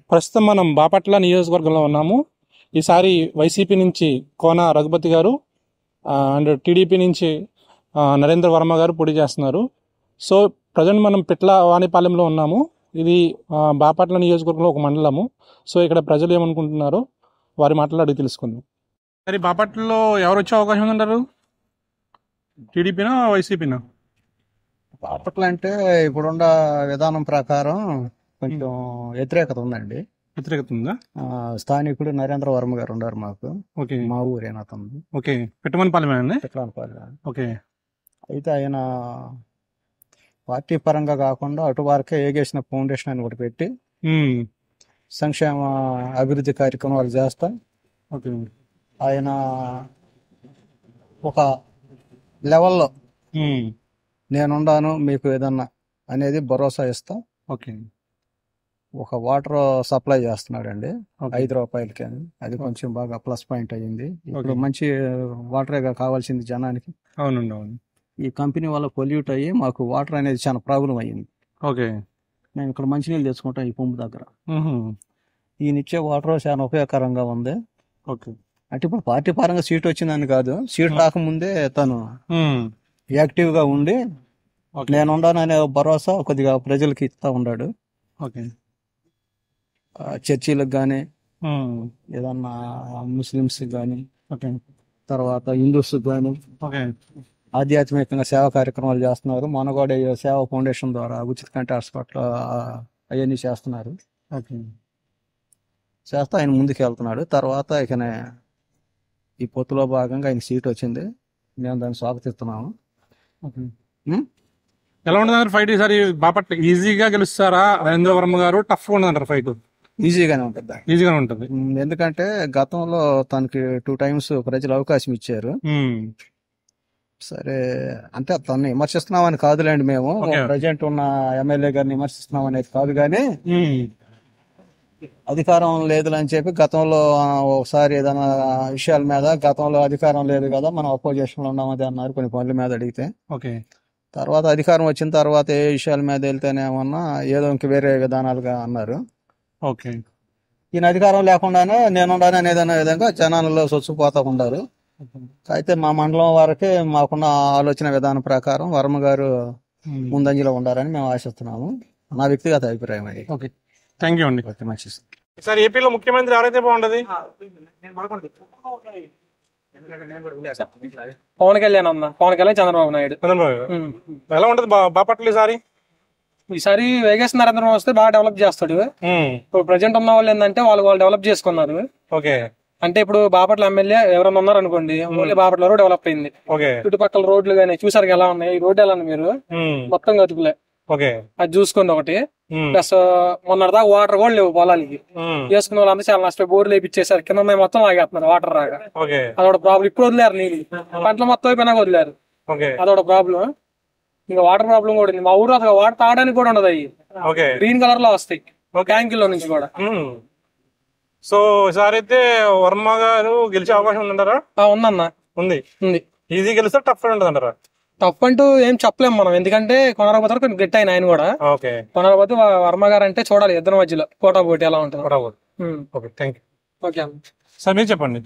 ప్రస్తుతం మనం బాపట్ల నియోజకవర్గంలో ఉన్నాము ఈసారి వైసీపీ నుంచి కోన రఘుపతి గారు ఆ, అండ్ టీడీపీ నుంచి ఆ, నరేంద్ర వర్మ గారు పోటీ చేస్తున్నారు సో ప్రజెంట్ మనం పిట్ల వాణిపాలెంలో ఉన్నాము ఇది ఆ, బాపట్ల నియోజకవర్గంలో ఒక మండలము సో ఇక్కడ ప్రజలు ఏమనుకుంటున్నారో వారి మాటలు అడిగి తెలుసుకుందాం మరి బాపట్లలో ఎవరు వచ్చే అవకాశం ఉందంటారు టీడీపీనా వైసీపీనా బాపట్ల అంటే ఇప్పుడున్న విధానం ప్రకారం కొంచెం వ్యతిరేకత ఉందండి వ్యతిరేకత ఉందా ఆ, స్థానికుడు నరేంద్ర వర్మ గారు ఉన్నారు మాకు ఓకే మా ఊరేనా అతను ఓకే పెట్టమని పాలెమేనండి చిత్రాలపల్లి ఓకే అయితే ఆయన పార్టీ పరంగా కాకుండా అటు వరకే ఏగేసిన ఫౌండేషన్ అని ఒకటి పెట్టి ఉమ్, సంక్షేమ అభివృద్ధి కార్యక్రమాలు చేస్తా ఓకే ఆయన ఒక లెవెల్లో ఉమ్, నేనుండాను మీకు ఏదన్నా అనేది భరోసా ఇస్తా ఓకే ఒక వాటర్ సప్లై చేస్తున్నాడండి ఓకే. ఐదు రూపాయలకి అని. అది కొంచెం బాగా ప్లస్ పాయింట్ అయ్యింది ఇప్పుడు ఓకే. మంచి వాటరేగా కావాల్సింది జనానికి అవునండి అవును ఈ కంపెనీ వల్ల పొల్యూట్ అయ్యి మాకు వాటర్ అనేది చాలా ప్రాబ్లం అయ్యింది ఓకే మేము ఇక్కడ మంచినీళ్ళు తెచ్చుకుంటాం ఈ పంపు దగ్గర ఉహు, ఈయన ఇచ్చే వాటర్ చాలా ఉపయోగకరంగా ఉంది ఓకే అంటే ఇప్పుడు పార్టీ పరంగా సీట్ వచ్చిందని కాదు సీట్ రాకముందే తను ఉమ్, యాక్టివ్ గా ఉండి ఓకే నేను ఉండాననే భరోసా కొద్దిగా ప్రజలకి ఇస్తా ఉన్నాడు ఓకే ఆ, చర్చీలకు కానీ ఉమ్, ఏదన్నా ముస్లిమ్స్ కానీ ఓకే తర్వాత హిందూస్ కానీ ఓకే ఆధ్యాత్మికంగా సేవా కార్యక్రమాలు చేస్తున్నారు మనగోడ సేవా ఫౌండేషన్ ద్వారా ఉచిత కంటి హాస్పిటల్ అవన్నీ చేస్తున్నారు ఓకే చేస్తా ఆయన ముందుకు వెళ్తున్నాడు తర్వాత ఇకనే ఈ పొత్తులో భాగంగా ఆయన సీట్ వచ్చింది మేము దాన్ని స్వాగతిస్తున్నాము ఓకే ఉమ్? ఎలా ఉంటుంది ఫైట్ ఈసారి బాపట్ల ఈజీగా గెలుస్తారా నరేంద్ర వర్మ గారు టఫ్ ఉండదంటారు ఫైట్ ఈజీగానే ఉంటుంది ఈజీగానే ఉంటుంది ఉమ్, ఎందుకంటే గతంలో తనకి టూ టైమ్స్ ప్రజలు అవకాశం ఇచ్చారు ఉమ్, సరే అంటే తను విమర్శిస్తున్నామని కాదులేండి మేము Okay. ప్రజెంట్ ఉన్న ఎమ్మెల్యే గారిని విమర్శిస్తున్నాం అనేది కాదు కానీ ఉమ్, అధికారం లేదు అని చెప్పి గతంలో ఆ, ఒకసారి ఏదైనా విషయాల మీద గతంలో అధికారం లేదు కదా మనం అపోజిషన్ లో ఉన్నామది అన్నారు కొన్ని పనుల మీద అడిగితే ఓకే తర్వాత అధికారం వచ్చిన తర్వాత ఏ విషయాల మీద వెళ్తేనేమన్నా ఏదో ఇంక వేరే విధానాలుగా అన్నారు ఓకే ఈయన అధికారం లేకుండానే నేనుండాను అనేది అనే విధంగా జనాలలో సొచ్చుపోతా ఉన్నారు అయితే మా మండలం వరకే మాకున్న ఆలోచన విధానం ప్రకారం వర్మ గారు ఉమ్, ముందంజలో ఉండాలని మేము ఆశిస్తున్నాము నా వ్యక్తిగత అభిప్రాయం అది ఓకే థ్యాంక్ యూ అండి ఓకే మంచి సార్ ఏపీలో ముఖ్యమంత్రి ఎవరైతే బాగుంటది పవన్ కళ్యాణ్ అన్న పవన్ కళ్యాణ్ చంద్రబాబు నాయుడు చంద్రబాబు గారు. ఉమ్. ఎలా ఉంటది బా- బాపట్ల ఈసారి ఈసారి వేగేస్ నరేంద్ర మోదీ వస్తే బాగా డెవలప్ చేస్తాడు ఉమ్, ఇప్పుడు ప్రజెంట్ ఉన్న వాళ్ళు ఏంటంటే వాళ్ళు వాళ్ళు డెవలప్ చేసుకున్నారు ఓకే అంటే ఇప్పుడు బాపట్ల ఎమ్మెల్యే ఎవరైనా ఉన్నారు అనుకోండి ఓన్లీ బాపట్ల రోడ్ డెవలప్ అయింది ఓకే చుట్టుపక్కల రోడ్లు కానీ చూసారు ఎలా ఉన్నాయి ఈ రోడ్ ఎలా ఉంది మీరు ఉమ్, మొత్తం గతుకులే ఓకే అది చూసుకోండి ఒకటి ఉమ్, ప్లస్ మొన్న దాకా వాటర్ కూడా లేవు పొలాలకి ఉమ్, చేసుకున్న వాళ్ళంతా చాలా నష్టపోయి బోర్లు వేపించేసారు కింద ఉన్నాయి మొత్తం ఆగేస్తున్నారు వాటర్ రాగా ఓకే అదొక ప్రాబ్లం ఇప్పుడు వదిలేరు నీళ్ళు పంటలు మొత్తం అయిపోయినాక వదిలేరు ఓకే అదొక ప్రాబ్లం ఇంకా వాటర్ ప్రాబ్లం కూడా ఉంది మా ఊరు అసలు వాటర్ తాగడానికి కూడా ఉండదు అవి ఓకే గ్రీన్ కలర్ లో వస్తాయి ట్యాంకుల్లో నుంచి కూడా ఉమ్. సో ఈసారి అయితే వర్మ గారు గెలిచే అవకాశం ఉందంటారా ఆ, ఉందన్న ఉంది ఉంది ఈజీ గెలిస్తే టఫ్ ఉంటుంది అంటారా తప్పు అంటూ ఏం చెప్పలేము మనం ఎందుకంటే కొనరపోతారు కొంచెం గట్టి అయిన ఆయన కూడా ఓకే కొనరపోతే వ- వర్మ గారు అంటే చూడాలి ఇద్దరు మధ్యలో పోటా పోటీ ఎలా ఉంటుంది పడవద్దు um, okay thank you okay అన్న సార్ మీరు చెప్పండి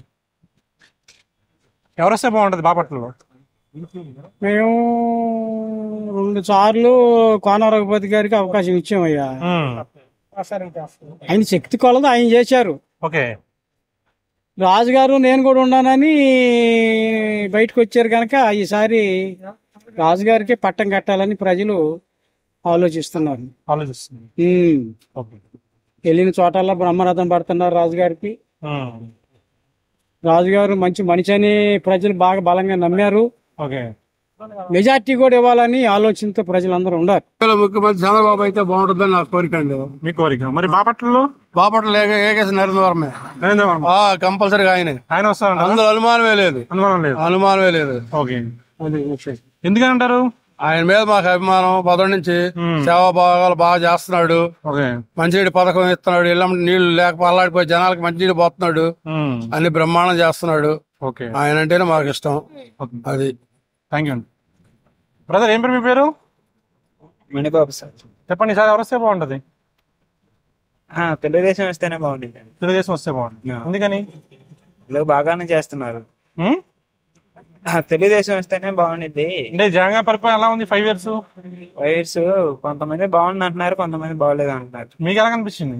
ఎవరు వస్తే బాగుంటుంది బాపట్లలో మేము రెండు సార్లు కోన రఘుపతి గారికి అవకాశం ఇచ్చామయ్యా ఉమ్, ఆయన శక్తి కొలది ఆయన చేశారు ఓకే రాజుగారు నేను కూడా ఉన్నానని బయటకు వచ్చారు కనుక ఈసారి రాజుగారికి పట్టం కట్టాలని ప్రజలు ఆలోచిస్తున్నారు ఆలోచిస్తుంది ఉమ్. ఓకే వెళ్ళిన చోటల్లో బ్రహ్మరథం పడుతున్నారు రాజుగారికి ఉమ్, రాజుగారు మంచి మనిషి అని ప్రజలు బాగా బలంగా నమ్మారు ఓకే మెజార్టీ కూడా ఇవ్వాలని ఆలోచనతో ప్రజలందరూ ఉన్నారు ముఖ్యమంత్రి చంద్రబాబు అయితే బాగుంటుందని నా కోరిక అండి మీ కోరిక మరి బాపట్లలో బాపట్ల ఏక- ఏకేసి నరేంద్ర వర్మే నరేంద్ర వర్మ ఆ కంపల్సరీగా ఆయనే ఆయన వస్తారంట అందులో అనుమానమే లేదు అనుమానం లేదు అనుమానమే లేదు ఓకే ఎందుకని అంటారు ఆయన మీద మాకు అభిమానం పదవి నుంచి ఉమ్, సేవా భాగాలు బాగా చేస్తున్నాడు ఓకే మంచినీటి పథకం ఇస్తున్నాడు ఇళ్ళ నీళ్లు లేక అల్లాడిపోయి జనాలకు మంచినీళ్ళు పోతున్నాడు ఉమ్, అన్ని బ్రహ్మాండం చేస్తున్నాడు ఓకే ఆయన అంటేనే మాకు ఇష్టం ఓకే అది థ్యాంక్ యూ అండి బ్రదర్ ఏం పేరు మీ పేరు మణిబాబు సార్ చెప్పండి సార్ ఎవరు వస్తే బాగుంటది ఆ, తెలుగుదేశం వస్తేనే బాగుంటుంది తెలుగుదేశం వస్తే బాగుంది ఎందుకని వీళ్ళు బాగానే చేస్తున్నారు ఉం? ఆ, తెలుగుదేశం వస్తేనే బాగుండిద్ది అంటే జగన్ గారి పరిపాలన ఎలా ఉంది ఫైవ్ ఇయర్స్ వైర్స్ కొంతమంది బాగుంది అంటున్నారు కొంతమంది బాగలేదు అంటున్నారు మీకు ఎలా కనిపించింది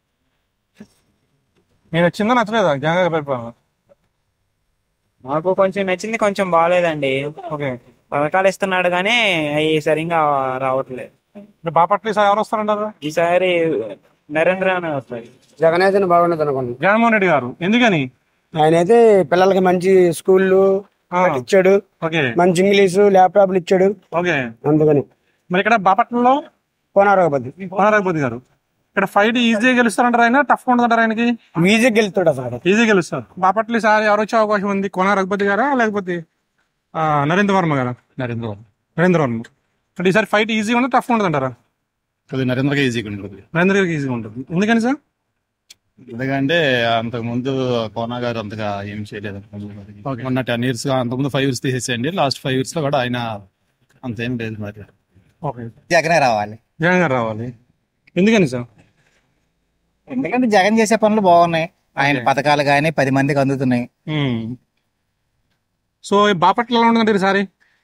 నేను వచ్చిందా నచ్చలేదా జగన్ గారి పరిపాలన మాకు కొంచెం నచ్చింది కొంచెం బాగలేదండి ఓకే పథకాలు ఇస్తున్నాడు కానీ అవి సరిగా రావట్లేదు ఇప్పుడు బాపట్ల ఈసారి ఎవరు వస్తారంటారు ఈసారి నరేంద్ర అని వస్తాయి జగన్ అయితే బాగుండదు అనుకోండి జగన్మోహన్ రెడ్డి గారు ఎందుకని ఆయన అయితే పిల్లలకి మంచి స్కూళ్ళు ఆ, ఇచ్చాడు ఓకే మంచి ఇంగ్లీష్ ల్యాప్టాప్లు ఇచ్చాడు ఓకే అందుకని మరి ఇక్కడ బాపట్లలో కోనారోగపతి కోనరాగపతి గారు ఇక్కడ ఫైట్ ఈజీగా గెలుస్తారంటారు ఆయన టఫ్ ఉంటుందంటారు ఆయనకి ఈజీగా గెలుస్తాడు అసలు ఈజీ గెలుస్తారు బాపట్ల ఈసారి ఎవరు వచ్చే అవకాశం ఉంది కోన రఘుపతి గారా లేకపోతే ఆ, నరేంద్ర వర్మ గారా నరేంద్ర మోదీ నరేంద్ర వర్మ అంటే ఈసారి ఫైట్ ఈజీ ఉంటుంది టఫ్ ఉంటుంది అంటారా కొద్దిగా నరేంద్రగా ఈజీగా ఉంటుంది నరేంద్ర గారికి ఈజీగా ఉంటుంది ఎందుకని సార్ ఎందుకంటే అంతకు ముందు కోనా గారు అంతగా ఏం చేయలేదు Okay. మొన్న టెన్ ఇయర్స్ గా అంతకుముందు ఫైవ్ ఇయర్స్ తీసేసేయండి లాస్ట్ ఫైవ్ ఇయర్స్ లో కూడా ఆయన అంతేం లేదు మరి ఓకే జగనే రావాలి జగన్ గారు రావాలి ఎందుకని సార్ ఎందుకంటే జగన్ చేసే పనులు బాగున్నాయి ఆయన పథకాలు కానీ పది మందికి అందుతున్నాయి సో ఈ బాపట్ల ఎలా ఉంటుందంటే ఈసారి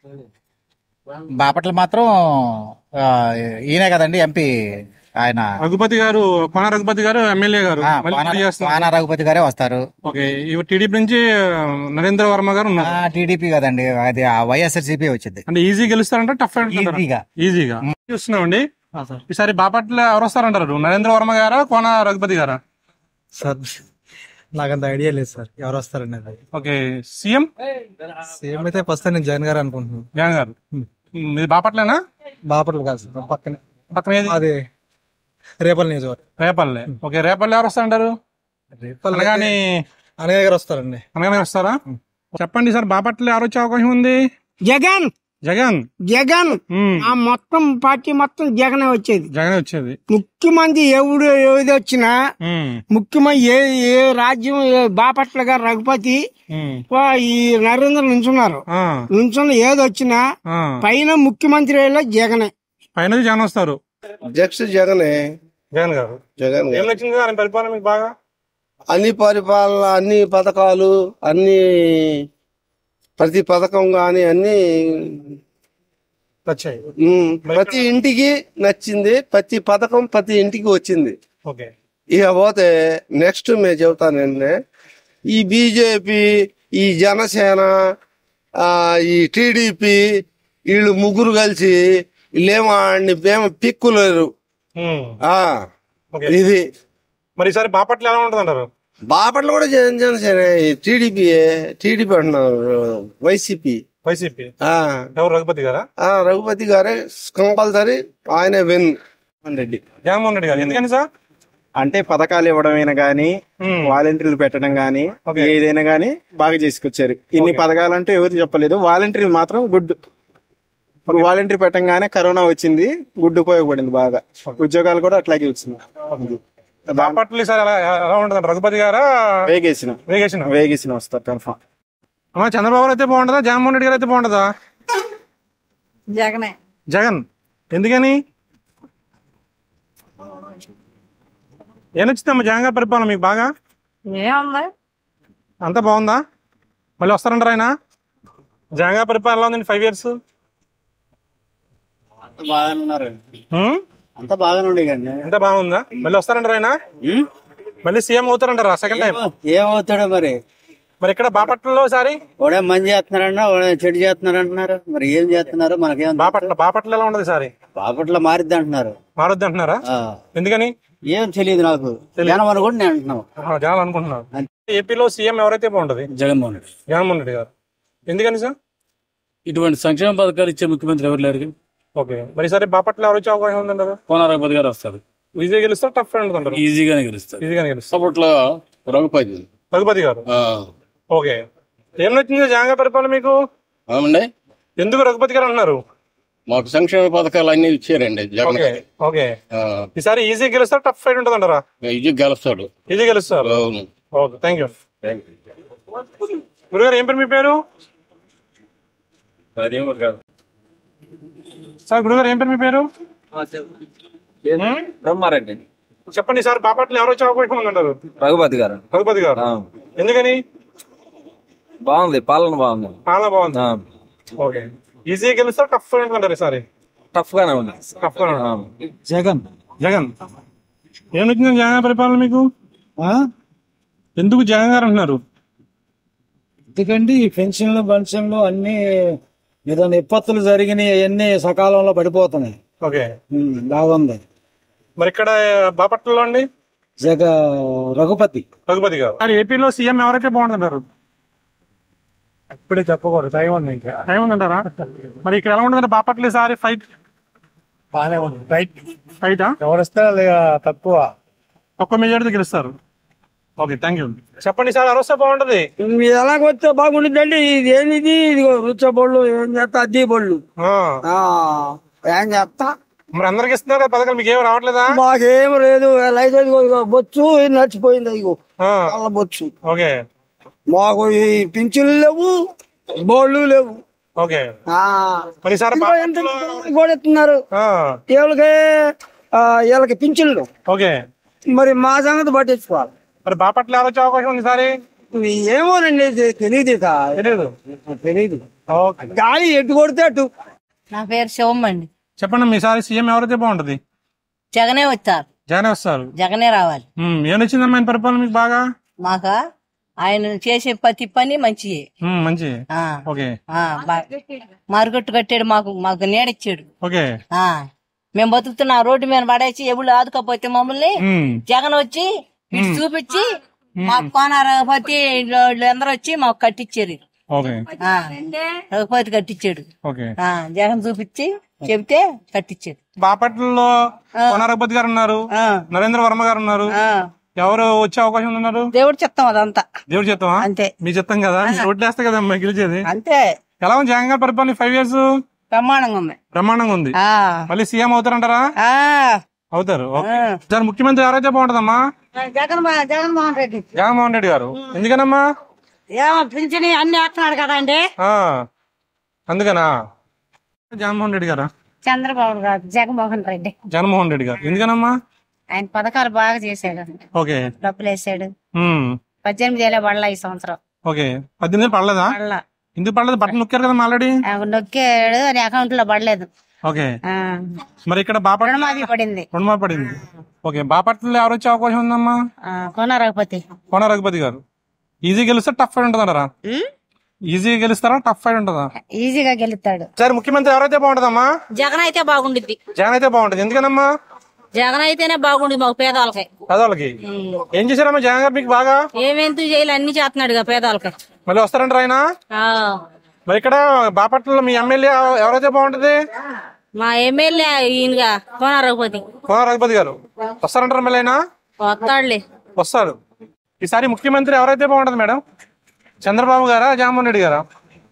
బాపట్ల మాత్రం ఆ, ఈయనే కదండి ఎంపీ ఆయన రఘుపతి గారు కోన రఘుపతి గారు ఎమ్మెల్యే గారు ఆ, మళ్ళీ వాన- పోటీ చేస్తున్నారు. వాన రఘుపతి గారే వస్తారు ఓకే ఇవి టీడీపీ నుంచి ఆ, నరేంద్ర వర్మ గారు ఉన్నారు టీడీపీ కదండి అది వైఎస్ఆర్సీపీ వచ్చింది అంటే ఈజీ గెలుస్తారంటే టఫ్ అంటారా ఈజీగా ఈజీగా చూస్తున్నామండి ఈసారి బాపట్ల ఎవరు వస్తారంటారు నరేంద్ర వర్మ గారా కోన రఘుపతి గారా సార్ నాకు అంత ఐడియా లేదు సార్ ఎవరు వస్తారనేది అది ఓకే సీఎం సీఎం అయితే ఫస్ట్ నేను జగన్ గారు అనుకుంటున్నాను జగన్ గారు మీది బాపట్లేనా బాపట్ల కాదు సార్ పక్కనే పక్కన ఏది అది రేపల్ నియోజకవర్గం రేపల్లె ఓకే రేపల్లె ఎవరు వస్తారంటారు రేపల్ అనగాని అనయ్య గారు వస్తారండి అనగానే వస్తారా చెప్పండి సార్ బాపట్ల ఎవరు వచ్చే అవకాశం ఉంది జగన్ జగన్ జగన్ ఉమ్, ఆ మొత్తం పార్టీ మొత్తం జగనే వచ్చేది జగనే వచ్చేది ముఖ్యమంత్రి ఎవడు ఏది వచ్చినా ఉమ్, ముఖ్యమంత్రి ఏ ఏ రాజ్యం ఏ బాపట్ల గారు రఘుపతి ఉమ్, వా ఈ నరేంద్ర నుంచున్నారు ఆ, నుంచున్న ఏది వచ్చినా ఆ. పైన ముఖ్యమంత్రి అయినా జగనే పైన జగన్ వస్తారు జక్స్ జగనే జగన్ గారు జగన్ ఏం నచ్చింది ఆయన పరిపాలన మీకు బాగా అన్ని పరిపాలన అన్ని పథకాలు అన్ని ప్రతి పథకం గాని అన్ని నచ్చాయి ఉమ్, ప్రతి ఇంటికి నచ్చింది ప్రతి పథకం ప్రతి ఇంటికి వచ్చింది ఓకే ఇక పోతే నెక్స్ట్ మేము చెబుతానండి ఈ బీజేపీ ఈ జనసేన ఆ, ఈ టీడీపీ వీళ్ళు ముగ్గురు కలిసి వీళ్ళేమో ఆడిని ఏమో పిక్కులేరు ఉమ్, ఆ, ఓకే. ఇది మరి ఈసారి బాపట్ల ఎలా ఉంటుంది అంటారు బాపట్ల కూడా జన జనసేన టీడీపీ టీడీపీ అంటున్నారు వైసీపీ వైసీపీ ఆ, ఎవరు రఘుపతి గారా ఆ, రఘుపతి గారే కంపల్సరీ ఆయనే విన్ రెడ్డి జగన్మోహన్ రెడ్డి గారు ఎందుకని సార్ అంటే పథకాలు ఇవ్వడమైనా గానీ ఉమ్, వాలంటీర్లు పెట్టడం గానీ ఓకే. ఏదైనా గానీ బాగా చేసుకొచ్చారు ఇన్ని ఓకే. పథకాలు అంటే ఎవరు చెప్పలేదు వాలంటీర్లు మాత్రం గుడ్ ఇప్పుడు వాలంటీర్ పెట్టంగానే కరోనా వచ్చింది గుడ్ ఉపయోగపడింది బాగా ఉద్యోగాలు కూడా అట్లాగే వచ్చినాయి బాపట్ల ఈసారి ఎలా ఎలా ఉంటుంది రఘుపతి గారా వేగేసిన వేగేసిన వేగేసిన వస్తారు కన్ఫామ్ అమ్మా చంద్రబాబు గారు అయితే బాగుంటుందా జగన్మోహన్ రెడ్డి గారు అయితే బాగుంటుందా జగనే జగన్ ఎందుకని ఏం నచ్చిందమ్మా జగన్ గారి పరిపాలన మీకు బాగా ఏముంది అంతా బాగుందా మళ్ళీ వస్తారంటారు ఆయన జగన్ గారి పరిపాలన ఎలా ఉందండి ఫైవ్ ఇయర్స్ బాగానే ఉన్నారు అంత బాగానే ఉండే కానీ ఎంత బాగుందా మళ్ళీ వస్తారంటారు ఆయన మళ్ళీ సీఎం అవుతారంటారా సెకండ్ టైం ఏమవుతాడో మరి మరి ఇక్కడ బాపట్లలో సారి ఓడే మంది చేస్తున్నారన్నా ఓడే చెడు చేస్తున్నారు అంటున్నారు మరి ఏం చేస్తున్నారు మనకేం బాపట్ల బాపట్ల ఎలా ఉండదు సారి బాపట్ల మారిద్ది అంటున్నారు మారొద్దు అంటున్నారా ఆ. ఎందుకని ఏం తెలియదు నాకు జనం అని కూడా నేను అంటున్నావు ఆహా, జనాలు అనుకుంటున్నారు ఏపీలో సీఎం ఎవరైతే బాగుంటది జగన్మోహన్ రెడ్డి జగన్మోహన్ రెడ్డి గారు ఎందుకని సార్ ఇటువంటి సంక్షేమ పథకాలు ఇచ్చే ముఖ్యమంత్రి ఎవరు లేరు ఓకే మరి సరే బాపట్ల ఎవరు వచ్చే అవకాశం ఉందంటారు కోనారఘుపతి గారు వస్తారు ఈజీగా గెలుస్తారు టఫ్ అంటారు ఈజీగానే గెలుస్తారు ఈజీగానే గెలుస్తారు అప్పట్లో రఘుపతి రఘుపతి గారు ఓకే ఏం నచ్చింది జగన్ గారి పరిపాలన మీకు అవునండి ఎందుకు రఘుపతి గారు అంటున్నారు మాకు సంక్షేమ పథకాలు అన్ని ఇచ్చారండి జగన్ ఓకే ఓకే ఈసారి ఈజీ గెలుస్తారు టఫ్ ఫైట్ ఉంటుంది అంటారా ఇది గెలుస్తాడు ఈజీ గెలుస్తారు అవును ఓకే థ్యాంక్ యూ గురుగారు ఏం పేరు మీ పేరు సార్ గురుగారు ఏం పేరు మీ పేరు బ్రహ్మారెడ్డి చెప్పండి సార్ బాపట్ల ఎవరు వచ్చే అవకాశం ఉందంటారు రఘుపతి గారు రఘుపతి గారు ఎందుకని బాగుంది పాలన బాగుంది చాలా బాగుంది ఓకే ఈజీగా గెలుస్తారు టఫ్ అంటారు ఈసారి టఫ్ గానే ఉంది టఫ్ గా ఉంటుంది. జగన్ జగన్ ఏం వచ్చింది జగన్ పరిపాలన మీకు ఎందుకు జగన్ గారు అంటున్నారు ఎందుకంటే ఈ పెన్షన్లు పెన్షన్లు అన్ని ఏదైనా విపత్తులు జరిగినాయి అవన్నీ సకాలంలో పడిపోతున్నాయి ఓకే ఉమ్, బాగుంది మరి ఇక్కడ బాపట్లలో అండి జగ రఘుపతి రఘుపతి గారు మరి ఏపీలో సీఎం ఎవరైతే బాగుంటుంటారు ఇప్పుడే చెప్పకూడదు టైం ఉంది ఇంకా టైం ఉందంటారా మరి ఇక్కడ ఎలా ఉంటుంది బాపట్ల ఈసారి ఫైట్ బాగానే ఉంది రైట్ ఫైటా ఎవరు వస్తే తక్కువ ఒక్క మెజారిటీ గెలుస్తారు ఓకే థ్యాంక్ యూ చెప్పండి సార్ అరవస్తే బాగుంటది ఎలాగొస్తే బాగుంటుందండి ఇది ఏంది ఇది రుచ బొళ్ళు ఏం చేస్తా అద్దీ బొళ్ళు ఆ, ఆ, ఏం చేస్తా మరి అందరికి ఇస్తున్నారు కదా పథకాలు మీకు ఏం రావట్లేదా మాకేం లేదు లైసెన్స్ ఇదిగో బొచ్చు ఇది నడిచిపోయింది ఇగో ఆ, వాళ్ళ బొచ్చు ఓకే మాకు ఈ పింఛన్లు లేవు బోళ్ళు లేవు ఓకే ఆ, మరి ఈసారి ఇదిగో ఎంత బాపట్లలో కూడా ఇస్తున్నారు ఆ, వీళ్ళకి ఆ, వీళ్ళకి పింఛన్లు ఓకే మరి మా సంగతి పట్టించుకోవాలి మరి బాపట్ల ఎవరు వచ్చే అవకాశం ఉంది ఈసారి ఏమోనండి ఇది తెలియదు ఇక. తెలియదు తెలియదు ఓకే గాలి ఎటు కొడితే అటు నా పేరు శివమ్మ అండి చెప్పండి మీ ఈసారి సీఎం ఎవరైతే బాగుంటది జగనే వచ్చారు జగన్ వస్తారు జగనే రావాలి ఉమ్, ఏం నచ్చిందమ్మా ఆయన పరిపాలన మీకు బాగా మాక ఆయన చేసే ప్రతి పని మంచియే ఉమ్, మంచి ఆ, ఓకే ఆ, బా- మారుగట్టు కట్టాడు మాకు మాకు నీడిచ్చాడు ఓకే ఆ మేము బతుకుతున్న రోడ్డు మీద పడేసి ఎవరు ఆదుకోపోతే మమ్మల్ని ఉమ్, జగన్ వచ్చి ఇటు చూపించి మాకు కోన రఘుపతి అందరూ వచ్చి మాకు కట్టించారు ఓకే ఆ, రఘుపతి కట్టించాడు ఓకే ఆ, జగన్ చూపించి చెబితే కట్టించాడు బాపట్లలో కొనరఘుపతి గారు ఉన్నారు నరేంద్ర వర్మ గారు ఉన్నారు ఎవరు వచ్చే అవకాశం ఉన్నారు దేవుడు చెప్తాం అదంతా దేవుడు చెప్తామా అంతే మీ చెప్తాం కదా రోడ్లు వేస్తే కదా అమ్మాయి గెలిచేది అంతే ఎలా ఉంది జగన్ గారి పరిపాలన ఫైవ్ ఇయర్స్ బ్రహ్మాండంగా ఉంది బ్రహ్మాండంగా ఉంది ఆ, మళ్ళీ సీఎం అవుతారంటారా ఆ, అవుతారు ఓకే సార్ ముఖ్యమంత్రి ఎవరైతే బాగుంటదమ్మా జగన్ మో- జగన్మోహన్ రెడ్డి జగన్మోహన్ రెడ్డి గారు ఎందుకనమ్మా ఏమో పింఛని అన్ని వేస్తున్నాడు కదండి ఆ, అందుకనా జగన్మోహన్ రెడ్డి గారా చంద్రబాబు గారు జగన్మోహన్ రెడ్డి జగన్మోహన్ రెడ్డి గారు ఎందుకనమ్మా ఆయన పథకాలు బాగా చేశాడు ఓకే డబ్బులు వేసాడు ఉమ్, పద్దెనిమిది ఏళ్ళ పడలా ఈ సంవత్సరం ఓకే పద్దెనిమిది పడలేదా పడలా ఎందుకు పడలేదు బట్టలు నొక్కారు కదా ఆల్రెడీ ఆ, నొక్కాడు అని అకౌంట్ లో పడలేదు ఓకే ఆ, మరి ఇక్కడ బాపట్ల రుణమాఫీ పడింది రుణమా పడింది ఓకే బాపట్లలో ఎవరు వచ్చే అవకాశం ఉందమ్మా ఆ, కోన రఘుపతి కోన రఘుపతి గారు ఈజీ గెలిస్తే టఫ్ ఫైట్ ఉంటుందంటారా ఈజీ గెలుస్తారా టఫ్ ఫైట్ ఉంటుందా ఈజీగా గెలుస్తాడు సరే ముఖ్యమంత్రి ఎవరైతే బాగుంటుందమ్మా జగన్ అయితే బాగుండిద్ది జగన్ అయితే బాగుంటుంది ఎందుకనమ్మా జగన్ అయితేనే బాగుండి మాకు పేదవాళ్ళకి పేదవాళ్ళకి ఏం చేశారమ్మా జగన్ గారు మీకు బాగా ఏమెంతు చేయాలి అన్ని చేస్తున్నాడు పేదవాళ్ళకి మళ్ళీ వస్తారంటారు ఆయన ఆ, మరి ఇక్కడ బాపట్లలో మీ ఎమ్మెల్యే ఎవరైతే బాగుంటుంది మా ఎమ్మెల్యే ఈయనగా కోన రఘుపతి కోన రఘుపతి గారు వస్తారంటారు మళ్ళీ ఆయన వస్తాడులే వస్తారు ఈసారి ముఖ్యమంత్రి ఎవరైతే బాగుంటుంది మేడం చంద్రబాబు గారా జగన్మోహన్ రెడ్డి గారా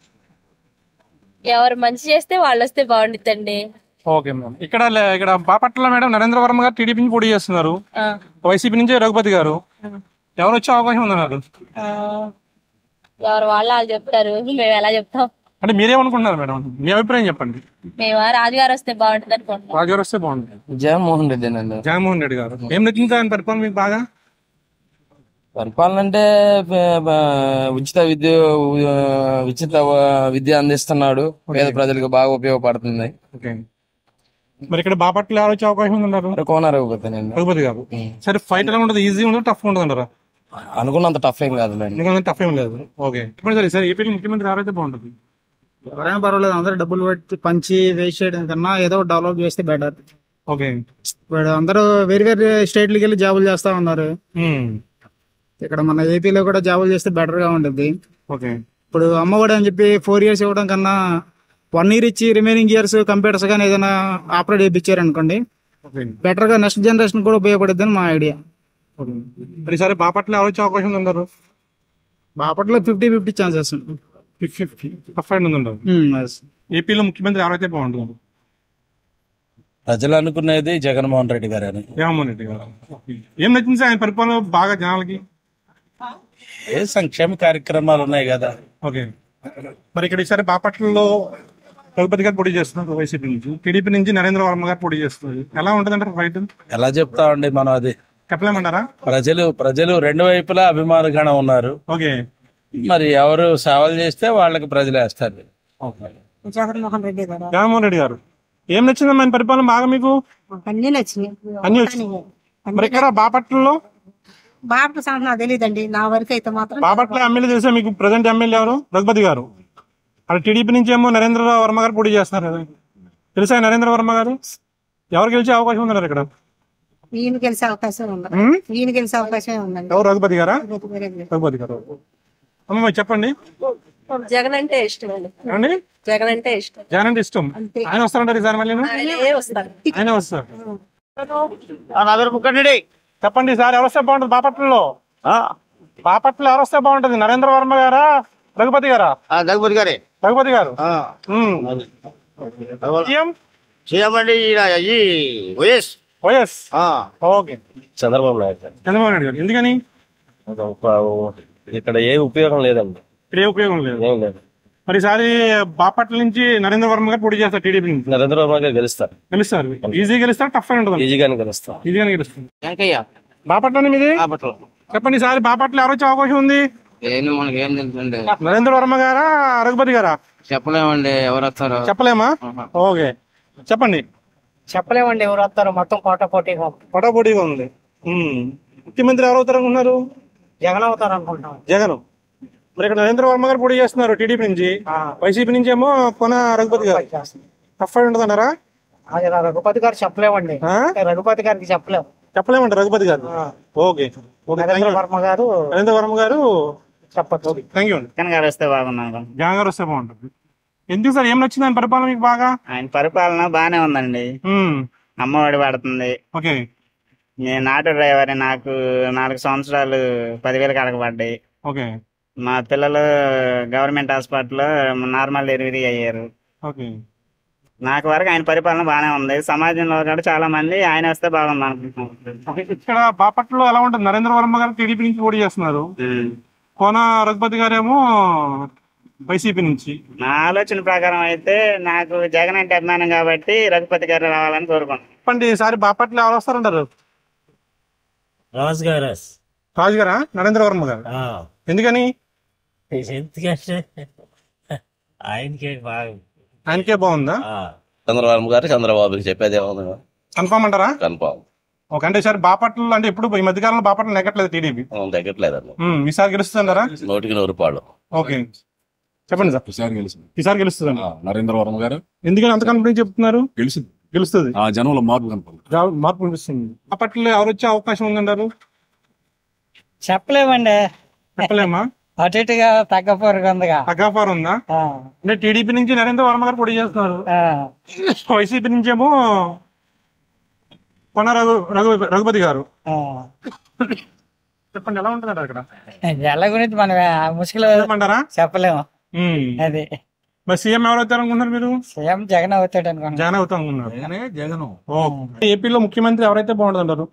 ఎవరు మంచి చేస్తే వాళ్ళు వస్తే బాగుండిద్దండి ఓకే మేడం ఇక్కడ లే- ఇక్కడ బాపట్ల మేడం నరేంద్ర వర్మ గారు టీడీపీ నుంచి పోటీ చేస్తున్నారు ఆ. వైసీపీ నుంచి రఘుపతి గారు ఎవరు వచ్చే అవకాశం ఉందన్నారు ఆ, ఎవరు వాళ్ళు వాళ్ళు చెప్తారు మేము ఎలా చెప్తాం అంటే మీరేమనుకుంటున్నారు మేడం మీ అభిప్రాయం చెప్పండి మేము రాజుగారు వస్తే బాగుంటుంది అనుకుంటున్నాం రాజు గారు వస్తే బాగుంటుంది జగన్మోహన్ రెడ్డి అండి జగన్మోహన్ రెడ్డి గారు ఏం నచ్చింది ఆయన పరిపాలన మీకు బాగా పరిపాలన అంటే ప- ప- ఉచిత విద్య ఉ- ఉచిత వ- విద్య అందిస్తున్నాడు పేద ప్రజలకు బాగా ఉపయోగపడుతుంది ఓకే మరి ఇక్కడ బాపట్ల ఎవరు వచ్చే అవకాశం ఉందన్నారు కోన రఘుపతినండి రఘుపతి గారు సరే ఫైట్ ఎలా ఉంటుంది ఈజీ ఉంటుంది టఫ్ ఉంటుంది అంటారా అనుకున్నంత టఫ్ ఏం కాదులేండి ఎందుకంటే టఫ్ ఏం లేదు ఓకే ఇప్పుడు సరే సార్ ఏపీ ముఖ్యమంత్రి ఎవరైతే బాగుంటుంది ఎవరైనా పర్వాలేదు అందరూ డబ్బులు పెట్టి పంచి వేస్ట్ చేయడం కన్నా ఏదో డెవలప్ చేస్తే బెటర్ ఓకే ఇప్పుడు అందరూ వేరు వేరు స్టేట్లకి వెళ్ళి జాబులు చేస్తా ఉన్నారు ఇక్కడ మన ఏపీలో కూడా జాబులు చేస్తే బెటర్ గా ఉంటుంది ఓకే ఇప్పుడు అమ్మఒడి అని చెప్పి ఫోర్ ఇయర్స్ ఇవ్వడం కన్నా వన్ ఇయర్ ఇచ్చి రిమైనింగ్ ఇయర్స్ కంప్యూటర్స్ కానీ ఏదైనా ఆపరేట్ చేయించారు అనుకోండి ఓకే బెటర్ గా నెక్స్ట్ జనరేషన్ కూడా ఉపయోగపడుద్ది అని మా ఐడియా మరి సరే బాపట్ల ఎవరు వచ్చే అవకాశం ఉందంటారు Bapatla fifty fifty chances fifty fifty tough fight ఉందంటారు ఏపీలో ముఖ్యమంత్రి ఎవరైతే బాగుంటుంది ప్రజలు అనుకునేది జగన్మోహన్ రెడ్డి గారు అని జగన్మోహన్ రెడ్డి గారు ఏం నచ్చింది సార్ ఆయన పరిపాలన బాగా జనాలకి ఏ సంక్షేమ కార్యక్రమాలు ఉన్నాయి కదా ఓకే మరి ఇక్కడ ఈసారి బాపట్లలో రఘుపతి గారు పోటీ చేస్తున్నారు వైసీపీ నుంచి టీడీపీ నుంచి నరేంద్ర వర్మ గారు పోటీ చేస్తున్నారు ఎలా ఉంటుందంటారు ఫైట్ ఎలా చెప్తామండి మనం అది చెప్పలేమంటారా ప్రజలు ప్రజలు రెండు వైపులా అభిమానగణం ఉన్నారు ఓకే మరి ఎవరు సేవలు చేస్తే వాళ్ళకి ప్రజలు వేస్తారు జగన్మోహన్ రెడ్డి గారు జగన్మోహన్ రెడ్డి గారు ఏం నచ్చిందమ్మా ఆయన పరిపాలన బాగా మీకు అన్ని నచ్చినాయి అన్ని వచ్చినాయి. మరి ఇక్కడ బాపట్లలో బాబు సంగతి నాకు తెలియదండి నా వరకు అయితే మాత్రం బాపట్ల ఎమ్మెల్యే తెలిసే మీకు ప్రజెంట్ ఎమ్మెల్యే ఎవరు రఘుపతి గారు అక్కడ టీడీపీ నుంచి ఏమో నరేంద్ర వర్మ గారు పోటీ చేస్తున్నారు కదా తెలుసా నరేంద్ర వర్మ గారు ఎవరు గెలిచే అవకాశం ఉందన్నారు ఇక్కడ ఈయన గెలిచే అవకాశం ఉంది ఉమ్? ఈయన గెలిచే అవకాశం ఉందండి ఎవరు రఘుపతి గారా రఘుపతి గారు అమ్మ మరి చెప్పండి జగన్ అంటే ఇష్టం అండి ఏమండి జగన్ అంటే ఇష్టం జగన్ అంటే ఇష్టం ఆయన వస్తారంటారు ఈసారి మళ్ళీ ఆయనే వస్తారు ఆయన వస్తారు చెప్పండి సార్ ఎవరు వస్తే బాగుంటుంది బాపట్లలో బాపట్ల ఎవరు వస్తే బాగుంటుంది నరేంద్ర వర్మ గారా రఘుపతి గారా రఘుపతి గారే రఘుపతి గారు ఉమ్. సీఎం సీఎం అండి ఈయన ఈ YS YS okay Chandrababu Naidu garu. Chandrababu Naidu గారు ఎందుకని ఇక్కడ ఏ ఉపయోగం లేదండి ఇక్కడ ఏ ఉపయోగం లేదు ఏం లేదు మరి ఈసారి బాపట్ల నుంచి నరేంద్ర వర్మ గారు పోటీ చేస్తారు టీడీపీ నుంచి నరేంద్ర వర్మ గారు గెలుస్తారు గెలుస్తారు ఈజీ గెలుస్తారు టఫ్ అని ఉంటుంది ఈజీగానే గెలుస్తారు ఈజీగానే గెలుస్తుంది బాపట్ల మీది చెప్పండి ఈసారి బాపట్ల ఎవరు వచ్చే అవకాశం ఉంది ఏంది మనకి ఏం తెలుసండి నరేంద్ర వర్మ గారా రఘుపతి గారా చెప్పలేమండి ఎవరు వస్తారో చెప్పలేమా ఓకే చెప్పండి చెప్పలేమండి ఎవరు వస్తారు మొత్తం పోటా పోటీగా పోటాపోటీగా ఉంది ఉమ్. ముఖ్యమంత్రి ఎవరు అవుతారు అనుకున్నారు జగన్ అవుతారు అనుకుంటాం జగన్ మరి ఇక్కడ నరేంద్ర వర్మ గారు పోటీ చేస్తున్నారు టీడీపీ నుంచి వైసీపీ నుంచి ఏమో కొన రఘుపతి గారు టఫ్ అయి ఉంటుంది అన్నారా అది రా- రఘుపతి గారు చెప్పలేమండి ఆ? రఘుపతి గారికి చెప్పలేము చెప్పలేమంటారు రఘుపతి గారు ఓకే ఓకే నరేంద్ర వర్మ గారు నరేంద్ర వర్మ గారు చెప్పచ్చు థ్యాంక్ యూ అండి జగన్ గారు వస్తే బాగున్నాను జగన్ గారు వస్తే బాగుంటుంది ఎందుకు సార్ ఏం నచ్చింది ఆయన పరిపాలన మీకు బాగా ఆయన పరిపాలన బానే ఉందండి ఉమ్. అమ్మఒడి పడుతుంది ఓకే నేను ఆటో డ్రైవర్ నాకు నాలుగు సంవత్సరాలు పదివేలు కడగబడ్డాయి ఓకే మా పిల్లలు గవర్నమెంట్ హాస్పిటల్లో నార్మల్ డెలివరీ అయ్యారు ఓకే నాకు వరకు ఆయన పరిపాలన బాగానే ఉంది సమాజంలో కూడా చాలా మంది ఆయన వస్తే బాగుంది అనుకుంటున్నాను ఓకే ఇక్కడ బాపట్లలో ఎలా ఉంటుంది నరేంద్ర వర్మ గారు టీడీపీ నుంచి పోటీ చేస్తున్నారు కోన రఘుపతి గారేమో వైసీపీ నుంచి నా ఆలోచన ప్రకారం అయితే నాకు జగన్ అంటే అభిమానం కాబట్టి రఘుపతి గారు రావాలని కోరుకుంటున్నాను చెప్పండి ఈసారి బాపట్ల ఎవరు వస్తారంటారు రాజు గారు రాజు గారా నరేంద్ర వర్మ గారు ఎందుకని ఎందుకంటే ఆయనకే బాగా ఆయనకే బాగుందా చంద్రబాబు గారు చంద్రబాబుకి చెప్పేది ఏముంది కన్ఫామ్ అంటారా కన్ఫామ్ ఒక అంటే ఈసారి బాపట్ల అంటే ఇప్పుడు ఈ మధ్యకాలంలో బాపట్ల నెగ్గట్లేదు టీడీపీ తగ్గట్లేదండి ఈసారి గెలుస్తుందంటారా నూటికి నూరు పాళ్ళు ఓకే చెప్పండి సార్ ఈసారి గెలుస్తుంది ఈసారి గెలుస్తుంది నరేంద్ర వర్మ గారు ఎందుకని అంత కాన్ఫిడెన్స్ చెప్తున్నారు గెలుస్తుంది గెలుస్తుంది ఆ జనంలో మార్పు కనపడుతుంది రా- మార్పు కనిపిస్తుంది బాపట్ల ఎవరు వచ్చే అవకాశం ఉందంటారు చెప్పలేమండి చెప్పలేమా అటు ఇటుగా తగ్గపోరుగా ఉందిగా తగ్గాఫార్ ఉందా అంటే టీడీపీ నుంచి నరేంద్ర వర్మ గారు పోటీ చేస్తున్నారు వైసీపీ నుంచి ఏమో కొన రఘు రఘు రఘుపతి గారు చెప్పండి ఎలా ఉంటుందంట అక్కడ ఎలా గురించి మనం ఆ ముసుగులో చెప్పమంటారా చెప్పలేము అది మరి సీఎం ఎవరు అవుతారు అనుకుంటున్నారు మీరు సీఎం జగన్ అవుతాడు అనుకున్నాను జగన్ అవుతాం అనుకున్నారు జగన్ ఏపీలో ముఖ్యమంత్రి ఎవరైతే బాగుంటుందంటారు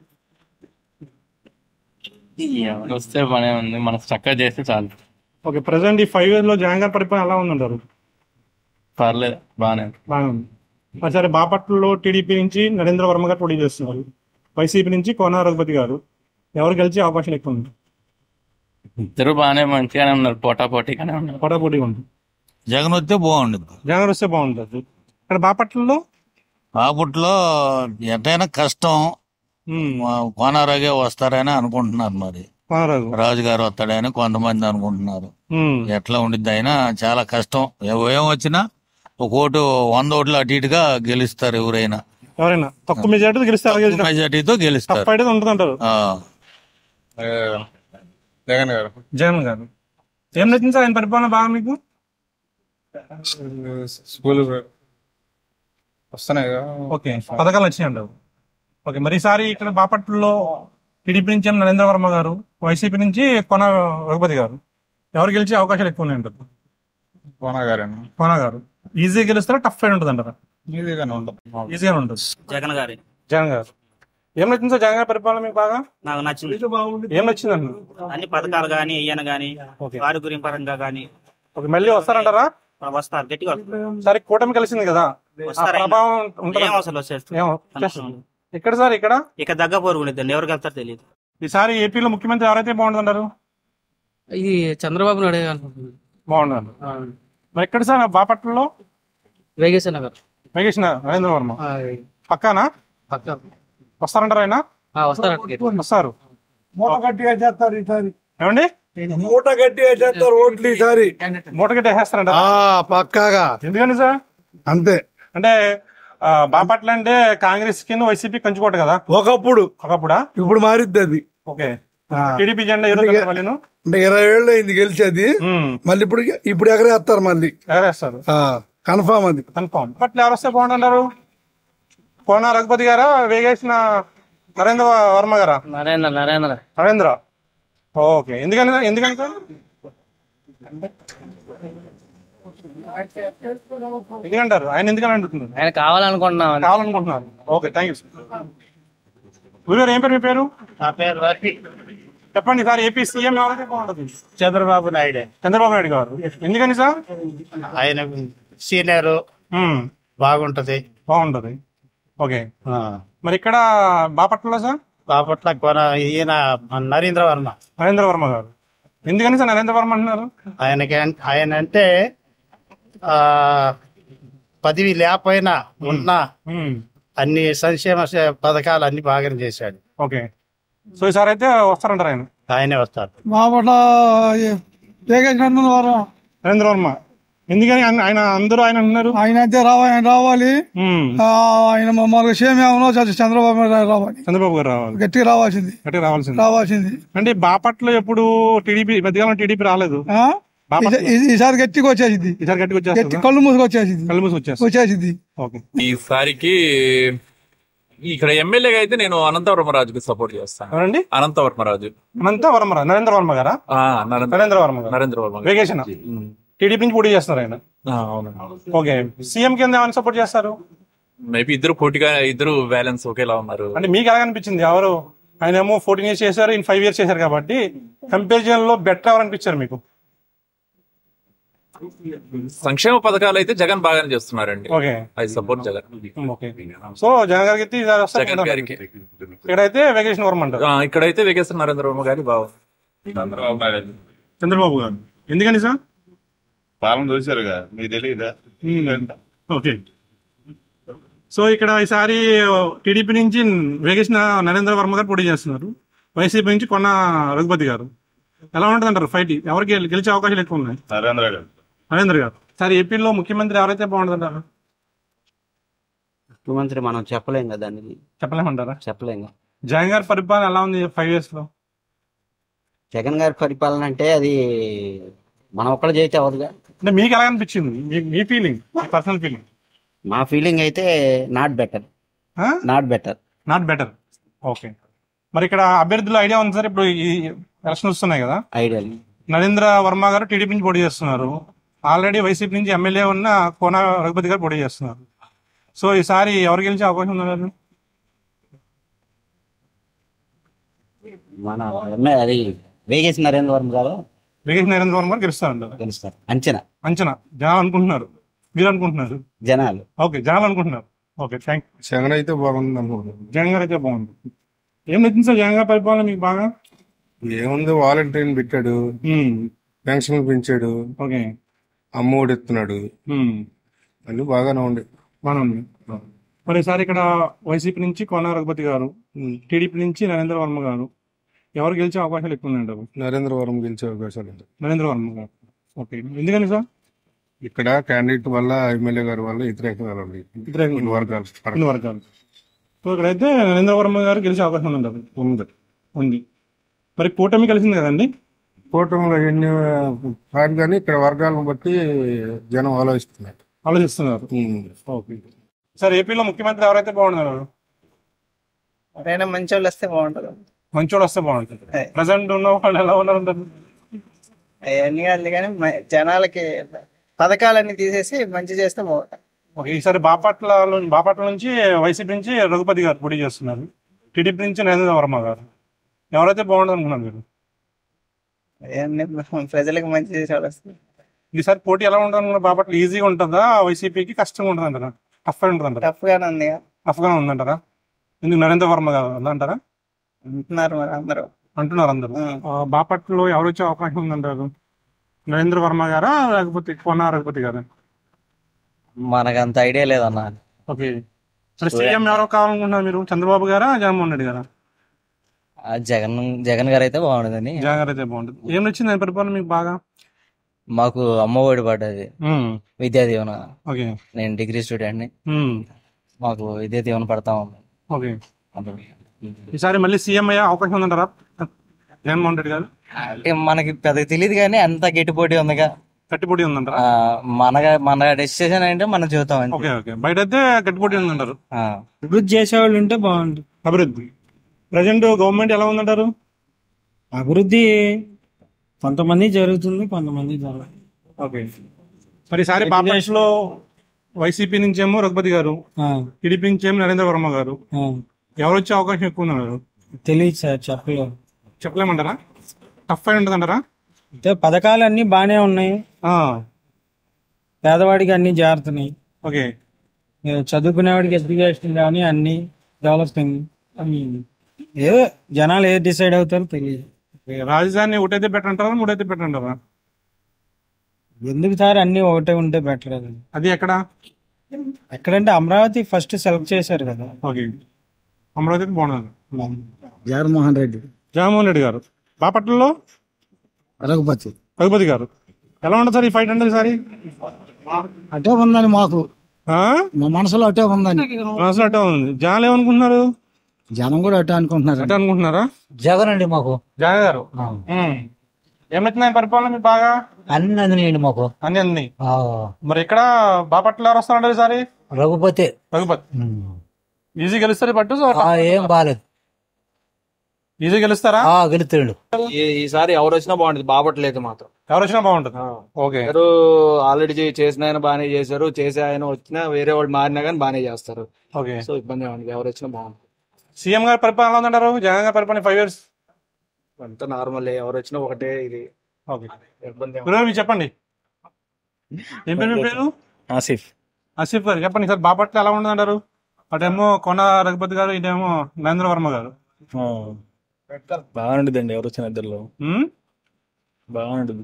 వస్తే పనే ఉంది మనం చక్కగా చేస్తే చాలు ఓకే ప్రజెంట్ ఈ ఫైవ్ ఇయర్స్ లో జగన్ గారి పరిపాలన ఎలా ఉందంటారు పర్లేదు బాగానే ఉంది. బాగుంది మరి సరే బాపట్లలో టీడీపీ నుంచి నరేంద్ర వర్మ గారు పోటీ చేస్తున్నారు వైసీపీ నుంచి కోన రఘుపతి గారు ఎవరు గెలిచే అవకాశం ఎక్కువ ఉంది ఇద్దరు బాగానే మంచిగానే ఉన్నారు పోటా పోటీగానే ఉన్నారు పోటాపోటీగా ఉంది జగన్ వస్తే బాగుండదు జగన్ వస్తే బాగుంటుంది ఇక్కడ బాపట్లలో బాపట్లో ఎంతైనా కష్టం కోనారాగే వస్తారని అనుకుంటున్నారు మరి కోనరాజు రాజు గారు వస్తాడని కొంతమంది అనుకుంటున్నారు ఎట్లా ఉండిద్ది అయినా చాలా కష్టం ఎవ- ఏం వచ్చినా ఒక ఓటు వంద ఓట్లు అటు ఇటుగా గెలుస్తారు ఎవరైనా ఎవరైనా తక్కువ మెజార్టీ గెలుస్తారు తక్కువ మెజార్టీతో గెలుస్తారు టఫ్ అయితే ఉంటుంది అంటారు ఆ. జగన్ గారు జగన్ గారు ఏం నచ్చింది సార్ ఆయన పరిపాలన బాగా మీకు స్కూల్ వస్తున్నాయి ఓకే పథకాలు వచ్చినాయి అంటారు ఓకే మరి ఈసారి ఇక్కడ బాపట్లలో టీడీపీ నుంచి ఏమో నరేంద్ర వర్మ గారు వైసీపీ నుంచి కొన రఘుపతి గారు ఎవరు గెలిచే అవకాశాలు ఎక్కువ ఉన్నాయి అంటారు కోన గారు కోన గారు ఈజీ గెలుస్తారా టఫ్ ఫైట్ ఉంటుంది అంటారా ఈజీగానే ఉంటుంది ఈజీగానే ఉంటుంది జగన్ గారి జగన్ గారు ఏం నచ్చింది సార్ జగన్ గారి పరిపాలన మీకు బాగా నాకు నచ్చింది ఏం నచ్చింది అన్న అన్ని పథకాలు గాని ఇయ్యను గాని వారి గురించి పరంగా గాని ఓకే మళ్ళీ వస్తారంటారా వస్తారు గట్టిగా వస్తారు. సరే కూటమి కలిసింది కదా ఆ వస్తారు ఆయన. ప్రభావం ఉంటుందా? ఏం అసలు వచ్చేస్తుంది. ఏమో చేస్తుంది. ఎక్కడ సార్ ఇక్కడ ఇక దగ్గ పోరు ఉండిద్దండి ఎవరికి వెళ్తారో తెలియదు ఈసారి ఏపీలో ముఖ్యమంత్రి ఎవరైతే బాగుంటుందంటారు ఇది చంద్రబాబు నాయుడు అనుకుంటున్నాను బాగుండాలి మరి ఎక్కడ సార్ బాపట్లలో వేగేశ నగర్ మెగేష్ నరేంద్ర వర్మ పక్కానా పక్క వస్తారంటారు ఆయన వస్తారు వస్తారు మూట గట్టిగా చేస్తారు ఈసారి ఏమండి మూట గట్టిగా చేస్తారు ఓట్లు ఈసారి మూట గట్టి వేస్తారంట పక్కాగా ఎందుకని సార్ అంతే అంటే ఆ, బాపట్ల అంటే కాంగ్రెస్ కి వైసీపీ కంచుకోట కదా ఒకప్పుడు ఒకప్పుడా ఇప్పుడు మారిద్ది అది ఓకే టీడీపీ జెండా ఎదురు వాళ్ళు అంటే ఇరవై ఏళ్ళు అయింది గెలిచేది మళ్ళీ ఇప్పుడు ఇప్పుడు ఎగరేస్తారు మళ్ళీ ఎగరేస్తారు కన్ఫామ్ అది కన్ఫామ్ బట్ ఎవరు వస్తే బాగుంటారు కోన రఘుపతి గారా వేగేసిన నరేంద్ర వర్మ గారా నరేంద్ర నరేంద్ర నరేంద్ర ఓకే ఎందుకని ఎందుకని సార్ ఎందుకంటారు ఆయన ఎందుకని అంటున్నారు ఆయన కావాలనుకుంటున్నాం కావాలనుకుంటున్నారు ఓకే థ్యాంక్ యూ గురుగారు ఏం పేరు మీ పేరు నా పేరు రఫీ చెప్పండి సార్ ఏపీ సీఎం ఎవరైతే బాగుంటుంది చంద్రబాబు నాయుడే చంద్రబాబు నాయుడు గారు ఎందుకని సార్ ఆయన సీనియర్ బాగుంటది బాగుంటది ఓకే మరి ఇక్కడ బాపట్లలో సార్ బాపట్ల కొన ఈయన నరేంద్ర వర్మ నరేంద్ర వర్మ గారు ఎందుకని సార్ నరేంద్ర వర్మ అంటున్నారు ఆయనకి అన్- ఆయన అంటే ఆ పదవి లేకపోయినా ఉన్నా అన్ని సంక్షేమ సే- పథకాలు అన్ని బాగానే చేశాడు ఓకే సో ఈసారి అయితే వస్తారంటారు ఆయన ఆయనే వస్తారు మా పట్ల వేగేశ్వర వారు నరేంద్ర వర్మ ఎందుకని ఆయన- ఆయన అందరూ ఆయన అంటున్నారు ఆయన అయితే రావాలి ఆయన రావాలి ఆ, ఆయన మమ్మల్ని క్షేమేమో చంద్రబాబు నాయుడు రావాలి చంద్రబాబు గారు రావాలి గట్టిగా రావాల్సింది గట్టిగా రావాల్సింది రావాల్సింది అంటే బాపట్లో ఎప్పుడు టీడీపీ మధ్యకాలం టీడీపీ రాలేదు ఆ? బాపట్ల ఈసా- ఈ- ఈసారి గట్టిగా వచ్చేసింది ఈసారి గట్టిగా గట్టి వచ్చేస్తుంది కళ్ళు మూసుకు వచ్చేసింది కళ్ళు మూసి వచ్చేస్తుంది వచ్చేసింది ఓకే ఈసారికి ఇక్కడ ఎమ్మెల్యేగా అయితే నేను అనంతవర్మరాజుకి సపోర్ట్ చేస్తాను ఎవరండి అనంతవర్మరాజు అనంత వర్మ నరేంద్ర వర్మ గారా ఆ, నరేంద్ర నరేంద్ర వర్మ గారు నరేంద్ర వర్మ గారు. వేగేషన్ టీడీపీ నుంచి పోటీ చేస్తున్నారు ఆయన ఆ, అవునండి ఓకే సీఎం కింద ఏమైనా సపోర్ట్ చేస్తారు మేబీ ఇద్దరు పోటీగా ఇద్దరు బ్యాలెన్స్ ఒకేలా ఉన్నారు అంటే మీకు ఎలా అనిపించింది ఎవరు ఆయన ఏమో ఫోర్టీన్ ఇయర్స్ చేశారు ఇన్ ఫైవ్ ఇయర్స్ చేశారు కాబట్టి కంపారిజన్ లో బెటర్ ఎవరు అనిపించారు మీకు సంక్షేమ పథకాలు అయితే జగన్ బాగానే చేస్తున్నారండి okay I support Jagan okay so Jagan గారికి అయితే ఈసారి వస్తారు జగన్ గారికి ఇక్కడైతే వెంకటేశ్వర వర్మ అంటారు ఆ, ఇక్కడైతే వెగేశ్వర నరేంద్ర వర్మ గారి బాగుంది చంద్రబాబు నాయుడు చంద్రబాబు గారు ఎందుకని సార్ పాలన చూశారుగా మీకు తెలియదా ఓకే సో ఇక్కడ ఈసారి టీడీపీ నుంచి వేగేసిన నరేంద్ర వర్మ గారు పోటీ చేస్తున్నారు వైసీపీ నుంచి కొన్న రఘుపతి గారు ఎలా ఉంటుంది అంటారు ఫైట్ ఎవరికి గెలి- గెలిచే అవకాశాలు ఎక్కువ ఉన్నాయి నరేంద్ర గారు నరేంద్ర గారు సార్ ఏపీలో ముఖ్యమంత్రి ఎవరైతే బాగుంటుందంటారు ముఖ్యమంత్రి మనం చెప్పలేం కదా దానికి చెప్పలేమంటారా చెప్పలేం కదా. జగన్ గారి పరిపాలన ఎలా ఉంది ఫైవ్ ఇయర్స్ లో జగన్ గారి పరిపాలన అంటే అది మనం ఒక్కళ్ళు చేస్తే అవదుగా అంటే మీకు ఎలా అనిపించింది మీ- మీ ఫీలింగ్ మీ పర్సనల్ ఫీలింగ్ మా ఫీలింగ్ అయితే not better not better not better okay మరి ఇక్కడ అభ్యర్థుల ఐడియా ఉంది సార్ ఇప్పుడు ఈ ఎలక్షన్ వస్తున్నాయి కదా ఐడియల్ నరేంద్ర వర్మ గారు టీడీపీ నుంచి పోటీ చేస్తున్నారు ఆల్రెడీ వైసీపీ నుంచి ఎమ్మెల్యే ఉన్న కోన రఘుపతి గారు పోటీ చేస్తున్నారు సో ఈసారి ఎవరు గెలిచే అవకాశం ఉన్నారు మన ఎమ్మె- అది వేగేసి నరేంద్ర వర్మ గారు వెంకటేష్ నరేంద్ర వర్మ గారు గెలుస్తారంటారు గెలుస్తారు అంచనా అంచనా జనాలు అనుకుంటున్నారు మీరు అనుకుంటున్నారు జనాలు ఓకే జనాలు అనుకుంటున్నారు ఓకే థ్యాంక్ జగన్ అయితే బాగుంది అనుకుంటున్నాను జగన్ గారు అయితే బాగుంది ఏం నచ్చింది సార్ జగన్ గారి పరిపాలన మీకు బాగా ఏముంది వాలంటీర్ని పెట్టాడు పెన్షన్ పెంచాడు ఓకే అమ్మఒడి ఇస్తున్నాడు అన్ని బాగానే ఉండే బాగానే ఉంది మరి ఈసారి ఇక్కడ వైసీపీ నుంచి కోన రఘుపతి గారు టీడీపీ నుంచి నరేంద్ర వర్మ గారు ఎవరు గెలిచే అవకాశాలు ఎక్కువ ఉన్నాయంటారు నరేంద్ర వరం గెలిచే అవకాశాలు ఉంటాయి నరేంద్ర వర్మ గారు ఓకే ఎందుకని సార్ ఇక్కడ క్యాండిడేట్ వల్ల ఎమ్మెల్యే గారి వల్ల వ్యతిరేకంగా ఉంది వ్యతిరేకంగా ఇన్ని వర్గాలు ఇన్ని వర్గాలు సో ఇక్కడైతే నరేంద్ర వర్మ గారు గెలిచే అవకాశం ఉందంటారు ఉంది ఉంది మరి కూటమి కలిసింది కదండి కూటమిలో ఎన్ని కాదు కానీ ఇక్కడ వర్గాలను బట్టి జనం ఆలోచిస్తున్నారు ఆలోచిస్తున్నారు ఓకే సార్ ఏపీలో ముఖ్యమంత్రి ఎవరైతే బాగున్నారు ఎవరైనా మంచి వాళ్ళు వస్తే బాగుంటుంది మంచోడు వస్తే బాగుంటుంది ప్రజెంట్ ఉన్న వాళ్ళు ఎలా ఉన్నారు అంటారు? అవన్నీ కాదు కానీ మ- జనాలకి పథకాలన్నీ తీసేసి మంచి చేస్తే బాగుంటుంది ఓకే ఈసారి బాపట్ల బాపట్ల నుంచి వైసీపీ నుంచి రఘుపతి గారు పోటీ చేస్తున్నారు టీడీపీ నుంచి నరేంద్ర వర్మ గారు ఎవరైతే బాగుంటుంది అనుకున్నారు మీరు అవన్నీ ప్రజలకు మంచి చేసే వాళ్ళు వస్తే ఈసారి పోటీ ఎలా ఉంటుంది బాపట్ల ఈజీగా ఉంటుందా వైసీపీకి కష్టంగా ఉంటుంది అంటారా టఫ్ ఉంటుంది అంటారా టఫ్ గానే ఉంది టఫ్ గా ఉందంటారా ఎందుకు నరేంద్ర వర్మ గారు అలా అంటారా అంటున్నారు మరి అందరూ అంటున్నారు అందరూ ఆ, బాపట్లలో ఎవరు వచ్చే అవకాశం ఉందంటారు నరేంద్ర వర్మ గారా లేకపోతే కోన రఘుపతి గారా మనకు అంత ఐడియా లేదన్న ఓకే మరి సీఎం ఎవరో కావాలనుకుంటున్నారు మీరు చంద్రబాబు గారా జగన్మోహన్ రెడ్డి గారా ఆ జగన్ జగన్ గారు అయితే బాగుండదని జగన్ గారు అయితే బాగుంటుంది ఏం నచ్చింది ఆయన పరిపాలన మీకు బాగా మాకు అమ్మ ఒడి పడ్డది మ్మ్. విద్యా దీవెన ఓకే నేను డిగ్రీ స్టూడెంట్ ని మ్మ్. మాకు విద్యా దీవెన పడతా ఉంది ఓకే ఈసారి మళ్ళీ సీఎం అయ్యే అవకాశం ఉందంటారా జగన్మోహన్ రెడ్డి గారు అంటే మనకి పెద్దగా తెలియదు కానీ అంత గట్టిపోటీ ఉందిగా గట్టిపోటీ ఉందంటారా ఆ, మన మన డెసిషన్ అంటే మన జీవితం అంతే. ఓకే ఓకే బయట అయితే గట్టిపోటీ ఉందంటారు ఆ. అభివృద్ధి చేసేవాళ్ళు ఉంటే బాగుంటుంది అభివృద్ధి ప్రజెంట్ గవర్నమెంట్ ఎలా ఉందంటారు అభివృద్ధి కొంతమంది జరుగుతుంది కొంతమంది జరగదు ఓకే మరి ఈసారి బాపట్లలో వైసీపీ నుంచేమో రఘుపతి గారు టీడీపీ నుంచేమో నరేంద్ర వర్మ గారు ఎవరు వచ్చే అవకాశం ఎక్కువ ఉన్నారు తెలియదు సార్ చెప్పలేదు చెప్పలేమంటారా టఫ్ అయి ఉంటుందంటారా అంటే పథకాలు అన్ని బాగానే ఉన్నాయి పేదవాడికి అన్ని జారుతున్నాయి ఓకే ఏ చదువుకునేవాడికి ఎడ్యుకేషన్ కానీ అన్ని డెవలపింగ్ ఏదో జనాలు ఏది డిసైడ్ అవుతారో తెలియదు రాజధాని ఒకటైతే బెటర్ అంటారా మూడైతే బెటర్ అంటారా ఎందుకు సార్ అన్ని ఒకటే ఉంటే బెటర్ అది అది ఎక్కడ ఎక్కడంటే అమరావతి ఫస్ట్ సెలెక్ట్ చేశారు కదా ఓకే అమరావతి అయితే బాగుంటుంది జగన్మోహన్ రెడ్డి జగన్మోహన్ రెడ్డి గారు బాపట్లలో రఘుపతి రఘుపతి గారు ఎలా ఉంటుంది సార్ ఈ ఫైట్ అంటే ఈసారి అటే ఉందని మాకు మా మనసులో అటే ఉందని మనసులో అట్టే ఉంది జనాలు ఏమనుకుంటున్నారు జనం కూడా అటే అనుకుంటున్నారు అట్టే అనుకుంటున్నారా జగన్ అండి మాకు జగన్ గారు ఉమ్. ఏం నచ్చింది ఆయన పరిపాలన మీకు బాగా అన్ని అందినాయండి మాకు అన్ని అన్ని మరి ఇక్కడ బాపట్ల ఎవరు వస్తారంటారు ఈసారి రఘుపతి రఘుపతి ఈజీ గెలుస్తారు ఈ పట్టు సో ఏం బాగాలేదు ఈజీ గెలుస్తారా గెలుస్తాడు ఈసారి ఎవరు వచ్చినా బాగుంటుంది బాపట్లేదు మాత్రం ఎవరు వచ్చినా బాగుంటుంది ఓకే ఎవరు ఆల్రెడీ చేసిన ఆయన బాగానే చేశారు చేసే ఆయన వచ్చినా వేరే వాళ్ళు మారినా కానీ బాగానే చేస్తారు ఓకే సో ఇబ్బంది ఏమండి ఎవరు వచ్చినా బాగుంటుంది సీఎం గారి పరిపాలన ఎలా ఉందంటారు జగన్ గారి పరిపాలన ఫైవ్ ఇయర్స్ అంతా నార్మల్ ఎవరు వచ్చినా ఒకటే ఇది ఓకే ఇబ్బంది ఏం- గురుగారు మీరు చెప్పండి ఏం పేరు మీ పేరు ఆసిఫ్ ఆసిఫ్ గారు చెప్పండి సార్ బాపట్ల ఎలా ఉందంటారు అటేమో కొన రఘుపతి గారు ఇటేమో నరేంద్ర వర్మ గారు బాగుండదండి ఎవరు వచ్చిన ఇద్దరులో ఉమ్? బాగుండదు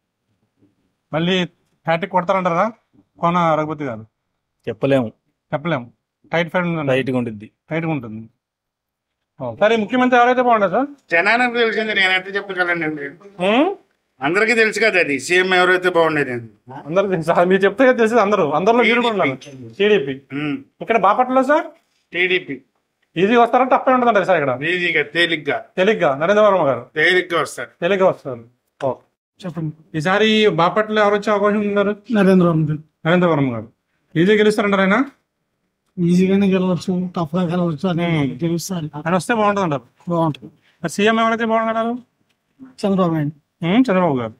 మళ్ళీ హ్యాట్రిక్ కొడతారంటారా కొన రఘుపతి గారు చెప్పలేము చెప్పలేము టైట్ ఫైట్ ఉంది లైట్ గా ఉంటుంది టైట్ గా ఉంటుంది సరే ముఖ్యమంత్రి ఎవరైతే బాగుంటారు సార్ జనానికి తెలిసింది నేను ఎట్లా చెప్పగలనండి అందరికీ తెలుసు కదా అది సీఎం ఎవరైతే బాగుండేది అని. అందరూ తెలుసు మీరు చెప్తే కదా తెలుసు అందరూ అందరిలో మీరు కూడా ఉన్నారు టీడీపీ ఇక్కడ బాపట్లలో సార్ టీడీపీ ఈజీగా వస్తారా టఫ్ ఉంటుందంటారు సార్ ఇక్కడ ఈజీగా తేలిగ్గా తేలిగ్గా నరేంద్ర వర్మ గారు తేలిగ్గా వస్తారు తేలిగ్గా వస్తారు ఓకే చెప్పండి ఈసారి బాపట్ల ఎవరు వచ్చే అవకాశం ఉన్నారు నరేంద్ర మోదీ నరేంద్ర వర్మ గారు ఈజీగా గెలుస్తారంటారు ఆయన ఈజీగానే గెలవచ్చు టఫ్ గా గెలవచ్చు అని గెలుస్తారు ఆయన వస్తే బాగుంటుంది అంటారు బాగుంటుంది మరి సీఎం ఎవరైతే బాగుంటారు చంద్రబాబు నాయుడు చంద్రబాబు గారు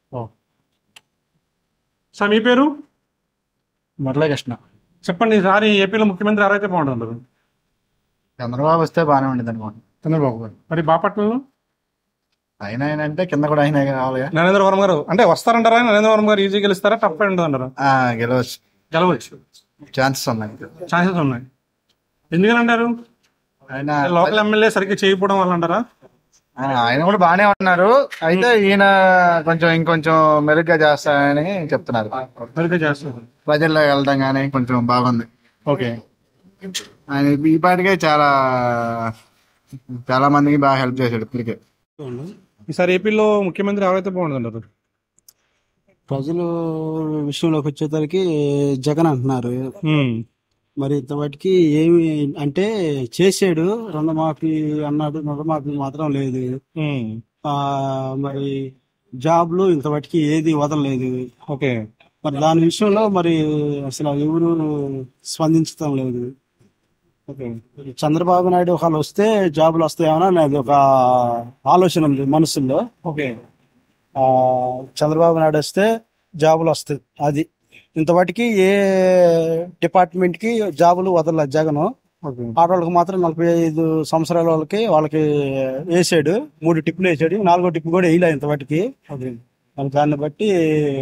సార్ మీ పేరు మురళీకృష్ణ చెప్పండి ఈసారి ఏపీలో ముఖ్యమంత్రి ఎవరైతే బాగుంటుంటారు చంద్రబాబు వస్తే బాగానే ఉండేది అనుకోండి చంద్రబాబు గారు మరి బాపట్లలో ఆయన ఆయన అంటే కింద కూడా ఆయన కావాలి నరేంద్ర వర్మ గారు అంటే వస్తారంటారా నరేంద్ర వర్మ గారు ఈజీ గెలుస్తారా టఫ్ ఉంటుంది అంటారా గెలవచ్చు గెలవచ్చు ఛాన్సెస్ ఉన్నాయి ఛాన్సెస్ ఉన్నాయి ఎందుకని అంటారు ఆయన లోకల్ ఎమ్మెల్యే సరిగ్గా చేయకపోవడం వల్ల అంటారా ఆ, ఆయన కూడా బాగానే ఉన్నారు అయితే ఈయన కొంచెం ఇంకొంచెం మెరుగ్గా చేస్తారని చెప్తున్నారు మెరుగ్గా చేస్తారు ప్రజల్లో వెళ్ళడం కానీ కొంచెం బాగుంది ఓకే ఆయన ఈ పాటికే చాలా చాలా మందికి బాగా హెల్ప్ చేశాడు ఇప్పటికే ఈసారి ఏపీలో ముఖ్యమంత్రి ఎవరైతే బాగుంటుందంటారు ప్రజలు విషయంలోకి వచ్చేసరికి జగన్ అంటున్నారు మరి ఇంతవాటికి ఏమి అంటే చేసాడు రుణమాఫీ అన్నాడు రుణమాఫీ మాత్రం లేదు ఆ మరి జాబ్లు ఇంతవాటికి ఏది వదలలేదు ఓకే మరి దాని విషయంలో మరి అసలు ఎవరు స్పందించడం లేదు చంద్రబాబు నాయుడు వాళ్ళు వస్తే జాబులు వస్తాయేమో అనేది ఒక ఆలోచన ఉంది మనసులో ఓకే ఆ చంద్రబాబు నాయుడు వస్తే జాబులు వస్తాయి అది ఇంతవాటికి ఏ డిపార్ట్మెంట్ కి జాబులు వదలలేదు జగన్ ఆడవాళ్ళకి మాత్రం నలభై ఐదు సంవత్సరాల వాళ్ళకి వాళ్ళకి వేసాడు మూడు టిప్పులు వేసాడు నాలుగో టిప్పు కూడా వేయలే ఇంతవాటికి మరి దాన్ని బట్టి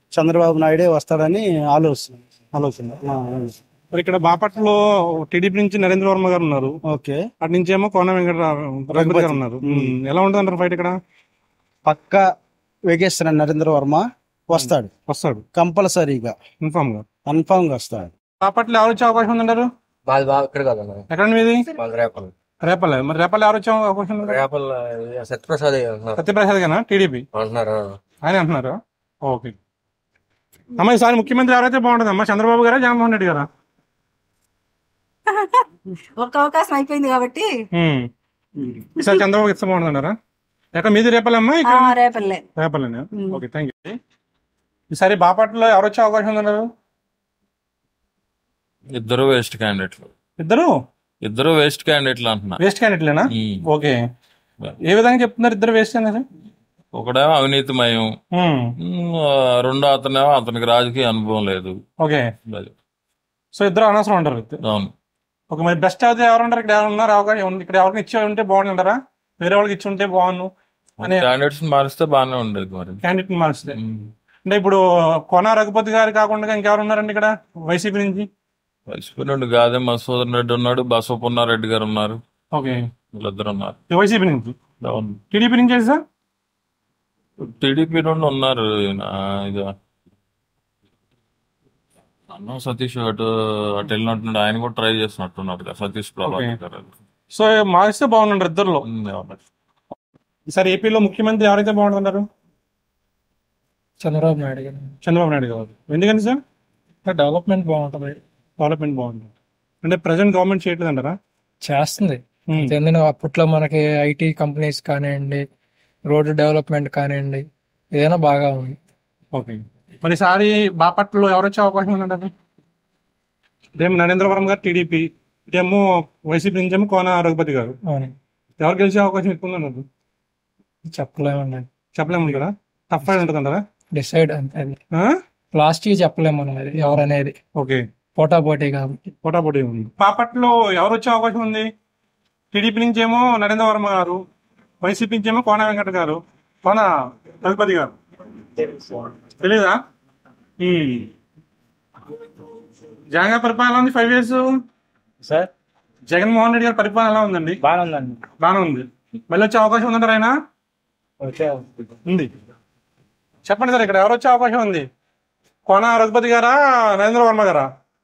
చంద్రబాబు నాయుడే వస్తాడని ఆలోచన ఆలోచన ఆ, మరి ఇక్కడ బాపట్లలో టీడీపీ నుంచి నరేంద్ర వర్మ గారు ఉన్నారు ఓకే అటు నుంచి ఏమో కోన వెంకటరావు రఘుపతి గారు ఉన్నారు ఉమ్. ఉమ్. ఎలా ఉంటుంది అంటారు ఫైట్ ఇక్కడ పక్క వేగేశ్వర నరేంద్ర వర్మ వస్తాడు వస్తాడు కంపల్సరీగా కన్ఫామ్ గా కన్ఫామ్ గా వస్తాడు బాపట్ల ఎవరు వచ్చే అవకాశం ఉందంటారు మాది బాగా ఇక్కడ కదా ఎక్కడ మీది మాది రేపల్ రేపల్లె మరి రేపల్లె ఎవరు వచ్చే అవకాశం ఉంది రేపల్ సత్యప్రసాద్ అంటున్నారు సత్యప్రసాద్ గానా టీడీపీ అంటున్నారు ఆయన అంటున్నారు ఓకే అమ్మ ఈసారి ముఖ్యమంత్రి ఎవరైతే బాగుంటుంది అమ్మా చంద్రబాబు గారా జగన్మోహన్ రెడ్డి గారా ఒక అవకాశం అయిపోయింది కాబట్టి ఉమ్. ఈసారి చంద్రబాబు ఇస్తే బాగుంటుందన్నారా ఎక్కడ మీది రేపల్లె అమ్మా ఆ, ఇక్కడ రేపల్లె రేపల్లెనే ఓకే థ్యాంక్ యూ ఈసారి బాపట్లలో ఎవరు వచ్చే అవకాశం ఉందన్నారు ఇద్దరు వేస్ట్ క్యాండిడేట్లు ఇద్దరు ఇద్దరు వేస్ట్ క్యాండిడేట్లు అంటున్నా వేస్ట్ క్యాండిడేట్లేనా ఓకే ఏ విధంగా చెప్తున్నారు ఇద్దరు వేస్ట్ అనేది ఒకడేమో అవినీతిమయం ఉమ్. ఉమ్, ఆ, రెండో అతనేమో అతనికి రాజకీయ అనుభవం లేదు ఓకే అది. సో ఇద్దరు అనవసరం ఉంటారు అవును ఒక మరి బెస్ట్ అయితే ఎవరు ఉంటారు ఇక్కడ ఎవరు ఉన్నారు అవకాశం ఉంది. ఇక్కడ ఎవరికి ఇచ్చి ఉంటే బాగుంటారా వేరే వాళ్ళకి ఇచ్చి ఉంటే బాగుండు అనే క్యాండిడేట్స్ మారిస్తే బాగానే ఉండేది మరి క్యాండిడేట్ మార్చితే అంటే ఇప్పుడు కోన రఘుపతి గారు కాకుండా ఇంకెవరు ఉన్నారండి ఇక్కడ వైసీపీ నుంచి వైసీపీ నుండి గాదే మధుసూదన్ రెడ్డి ఉన్నాడు బసవపున్నారెడ్డి గారు ఉన్నారు ఓకే వీళ్ళిద్దరు ఉన్నారు వైసీపీ నుంచి అవును టీడీపీ నుంచి ఏంటి సార్ టీడీపీ నుండి ఉన్నారు ఈయన, ఇది అన్నం సతీష్ అటు అటు వెళ్ళినట్టున్నాడు ఆయన కూడా ట్రై చేస్తున్నట్టున్నాడు కదా, సతీష్ ప్రభాకర్ గారు సో మారిస్తే బాగుంటారు ఇద్దరులో ఈసారి ఏపీలో ముఖ్యమంత్రి ఎవరైతే బాగుంటున్నారు చంద్రబాబు నాయుడు గారు చంద్రబాబు నాయుడు గారు ఎందుకని సార్ డెవలప్మెంట్ బాగుంటుంది డెవలప్మెంట్ బాగుంటుంది అంటే ప్రజెంట్ గవర్నమెంట్ చేయట్లేదు అంటారా చేస్తుంది ఎందుకంటే అప్పట్లో మనకి ఐటీ కంపెనీస్ కానివ్వండి రోడ్డు డెవలప్మెంట్ కానివ్వండి ఏదైనా బాగా ఉంది ఓకే మరి ఈసారి బాపట్లలో ఎవరు వచ్చే అవకాశం ఉందంటారు ఇదేమో నరేంద్రవరం గారు టీడీపీ ఇదేమో వైసీపీ నుంచి ఏమో కోన రఘుపతి గారు అవును ఎవరు గెలిచే అవకాశం ఎక్కువ ఉందన్నారు చెప్పలేమండి చెప్పలేము కదా టఫ్ ఫైట్ ఉంటుంది అంటారా డిసైడ్ అంతే అది లాస్ట్ కి చెప్పలేము మనం అది ఎవరనేది ఓకే పోటా పోటీ కాబట్టి పోటాపోటీ ఉంది బాపట్లో ఎవరు వచ్చే అవకాశం ఉంది టీడీపీ నుంచి ఏమో నరేంద్ర వర్మ గారు వైసీపీ నుంచి ఏమో కోన వెంకట గారు కోన రఘుపతి గారు తెలీదా ఉమ్. జగన్ గారి పరిపాలన ఎలా ఉంది five years sir Jaganmohan Reddy garu పరిపాలన ఎలా ఉందండి బాగానే ఉందండి బాగానే ఉంది మళ్ళీ వచ్చే అవకాశం ఉందంటారు ఆయన ఓకే ఉంది చెప్పండి సార్ ఇక్కడ ఎవరు వచ్చే అవకాశం ఉంది కోన రఘుపతి గారా నరేంద్ర వర్మ గారా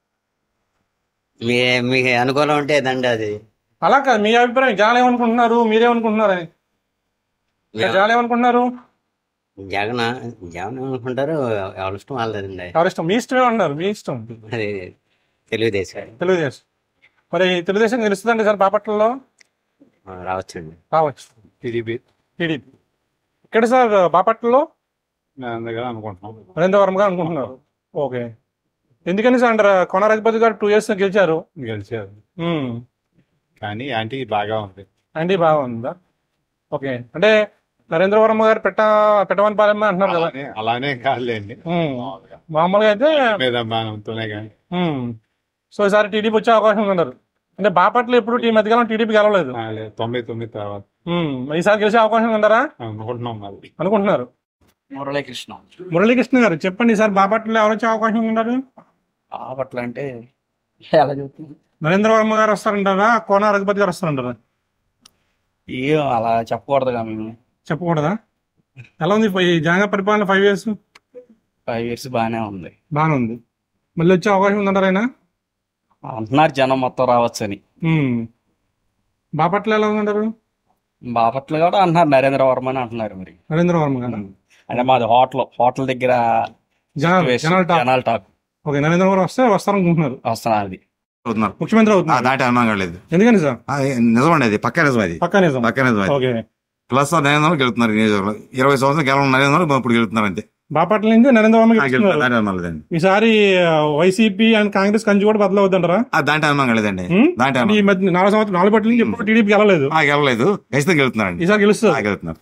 మీ మీకు అనుకూలం ఉంటే దండి అది అలా కాదు మీ అభిప్రాయం జనాలు ఏమనుకుంటున్నారు మీరేమనుకుంటున్నారని ఇక్కడ జనాలు ఏమనుకుంటున్నారు జగన్ జగన్ అనుకుంటారు ఎవరి ఇష్టం వాళ్ళదండి ఎవరి ఇష్టం మీ ఇష్టమే ఉన్నారు మీ ఇష్టం అది తెలుగుదేశం తెలుగుదేశం మరి తెలుగుదేశం గెలుస్తుందండి సార్ బాపట్లలో ఆ, రావచ్చండి రావచ్చు టీడీపీ టీడీపీ ఇక్కడ సార్ బాపట్లలో అందుకని అనుకుంటున్నాం నరేంద్ర వర్మ గారు అనుకుంటున్నారు ఓకే ఎందుకని సార్ అంటారా కొన రఘుపతి గారు టూ ఇయర్స్ గెలిచారు గెలిచారు ఉమ్. కానీ యాంటీ బాగా ఉంది ఆంటీ బాగుందా ఓకే అంటే నరేంద్ర వర్మ గారు పెట్ట పెట్టమని పాలెమ్మ అంటున్నారు కదా అలానే అలానే కాదులేండి ఉమ్. మామూలుగా అయితే మీద బాగానే కానీ ఉమ్. సో ఈసారి టీడీపీ వచ్చే అవకాశం ఉందన్నారు అంటే బాపట్ల ఎప్పుడు టీ మధ్యకాలం టీడీపీ గెలవలేదు ఆ, లేదు, తొమ్మిది తొమ్మిది తర్వాత ఉమ్. మరి ఈసారి గెలిచే అవకాశం ఉందరా అనుకుంటున్నాం మరి అనుకుంటున్నారు మురళీకృష్ణ మురళీకృష్ణ గారు చెప్పండి ఈసారి బాపట్లలో ఎవరు వచ్చే అవకాశం ఉన్నారు బాపట్ల అంటే ఎలా చెప్తుంది నరేంద్ర వర్మ గారు వస్తారంటారా కోన రఘుపతి గారు వస్తారంటారా ఏం అలా చెప్పకూడదుగా మేము చెప్పకూడదా ఎలా ఉంది ఈ జగన్ పరిపాలన ఫైవ్ ఇయర్స్ ఫైవ్ ఇయర్స్ బాగానే ఉంది బాగానే ఉంది మళ్ళీ వచ్చే అవకాశం ఉందంటారా ఆయన అంటున్నారు జనం మొత్తం రావచ్చని ఉమ్. బాపట్ల ఎలా ఉందంటారు బాపట్ల కూడా అంటున్నారు నరేంద్ర వర్మ అని అంటున్నారు మరి నరేంద్ర వర్మ గారు అంటే మాది హోటల్ హోటల్ దగ్గర జనాలు situation, జనాలు టాక్ జనాల టాక్ ఓకే నరేంద్ర వర్మ వస్తే వస్తారనుకుంటున్నారు వస్తున్నారు అది అవుతున్నారు ముఖ్యమంత్రి అవుతున్నారు దాటి అనుమానం లేదు ఎందుకని సార్ నిజమండి అది పక్క నిజం అది పక్కా నిజం పక్క నిజం ఓకే అది ప్లస్ నరేంద్ర గెలుతున్నారు ఈ నియోజకవర్గంలో ఇరవై సంవత్సరాలు గెలవం నరేంద్ర ఇప్పుడు గెలుతున్నారు అంతే బాపట్ల నుంచి నరేంద్ర వర్మ ఆ, గెలుతున్నారు. గెలుస్తున్నారు. దాంట్లో అనుమానం లేదండి ఈసారి వైసీపీ అండ్ కాంగ్రెస్ కంచి కూడా బదలవుతుంటారా ఆ, దాంట్లో అనుమానం లేదండి దాంట్లో ఈ మధ్య నాలుగు సంవత్సరాలు నాలుగు పట్ల నుంచి ఎప్పుడు టీడీపీ గెలలేదు ఆ, గెలలేదు ఖచ్చితంగా గెలుతున్నారండి ఈసారి గెలుస్తారు ఆ, గెలుతున్నారు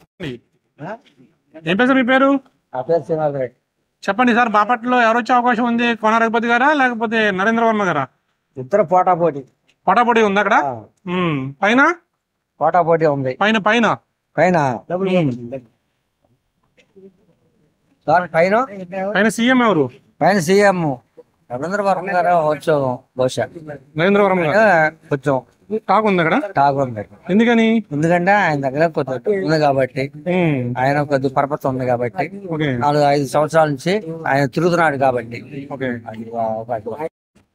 ఏం పేరు సార్ మీ పేరు రెడ్డి చెప్పండి సార్ బాపట్లలో ఎవరు వచ్చే అవకాశం ఉంది కోన రఘుపతి గారా లేకపోతే నరేంద్ర వర్మ గారా ఇద్దరు పోటా పోటీ పోటాపోటీ ఉంది అక్కడ ఉమ్. పైన పోటా పోటీ ఉంది పైన పైన పైన పైన ఆయన సీఎం ఎవరు పైన సీఎం రవీంద్ర వర్మ గారు వచ్చాం బహుశా నరేంద్ర వర్మ గారు కొంచెం టాక్ ఉంది అక్కడ టాక్ ఉంది ఎందుకని ఎందుకంటే ఆయన దగ్గర కొద్ది ఉంది కాబట్టి ఆయన కొద్ది పరపతి ఉంది కాబట్టి నాలుగు ఐదు సంవత్సరాల నుంచి ఆయన తిరుగుతున్నాడు కాబట్టి అది ఒక-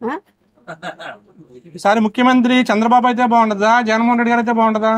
ఈసారి ముఖ్యమంత్రి చంద్రబాబు అయితే బాగుంటుందా జగన్మోహన్ రెడ్డి గారు అయితే బాగుంటుందా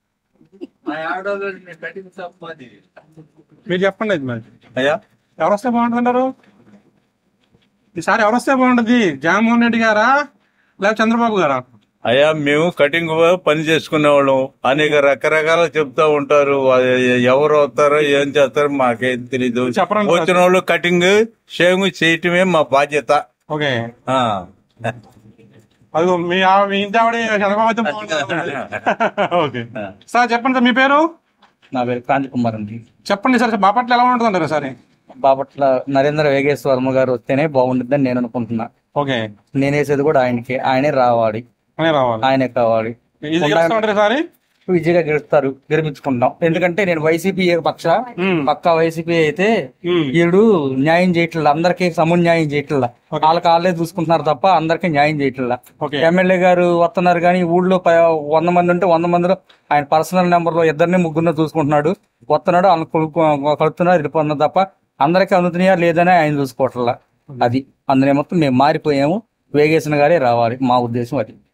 మీరు చెప్పండి అది మరి అయ్యా ఎవరు వస్తే బాగుంటుందంటారు ఈసారి ఎవరు వస్తే బాగుంటుంది జగన్మోహన్ రెడ్డి గారా లేకపోతే చంద్రబాబు గారా అయ్యా మేము కటింగ్ పని చేసుకునే వాళ్ళం అనేక రకరకాల చెప్తా ఉంటారు అది ఎవరు వస్తారో ఏం చేస్తారో మాకేం తెలీదు చెప్పరండి. వచ్చిన వాళ్ళు కటింగ్ షేవింగ్ చేయటమే మా బాధ్యత ఓకే ఆ. అదిగో మీ ఆ- మీ ఇంటి ఆవిడ చంద్రబాబు అయితే బాగుంటుంది ఓకే సార్ చెప్పండి సార్ మీ పేరు నా పేరు కాంతి కుమార్ అండి చెప్పండి సార్ బాపట్ల ఎలా ఉంటుంది అంటారు సార్ బాపట్ల నరేంద్ర వేగేశ్వర వర్మ గారు వస్తేనే బాగుంటుందని నేను అనుకుంటున్నా ఓకే నేను వేసేది కూడా ఆయనకి ఆయనే రావాలి అనే రావాలి ఆయనే కావాలి ఇది గెలుస్తామంటారు సార్ ఈజీగా గెలుస్తారు గెలిపించుకుంటాం ఎందుకంటే నేను వైసీపీ పక్ష పక్కా వైసీపీ అయితే వీడు న్యాయం చేయట్లేదు అందరికి సమన్యాయం చేయట్లా వాళ్ళకి వాళ్ళే చూసుకుంటున్నారు తప్ప అందరికి న్యాయం చేయట్లా ఎమ్మెల్యే గారు వస్తున్నారు కానీ ఊళ్ళో ప- వంద మంది ఉంటే వంద మందిలో ఆయన పర్సనల్ నెంబర్ లో ఇద్దరిని ముగ్గురిని చూసుకుంటున్నాడు వస్తున్నాడు వాళ్ళని కొలు- కలుపుతున్నారు వెళ్ళిపోతున్నారు తప్ప అందరికీ అందుతున్నాయా లేదని ఆయన చూసుకోవట్లా అది అందులో మొత్తం మేము మారిపోయాము వేగేసిన గారే రావాలి మా ఉద్దేశం అది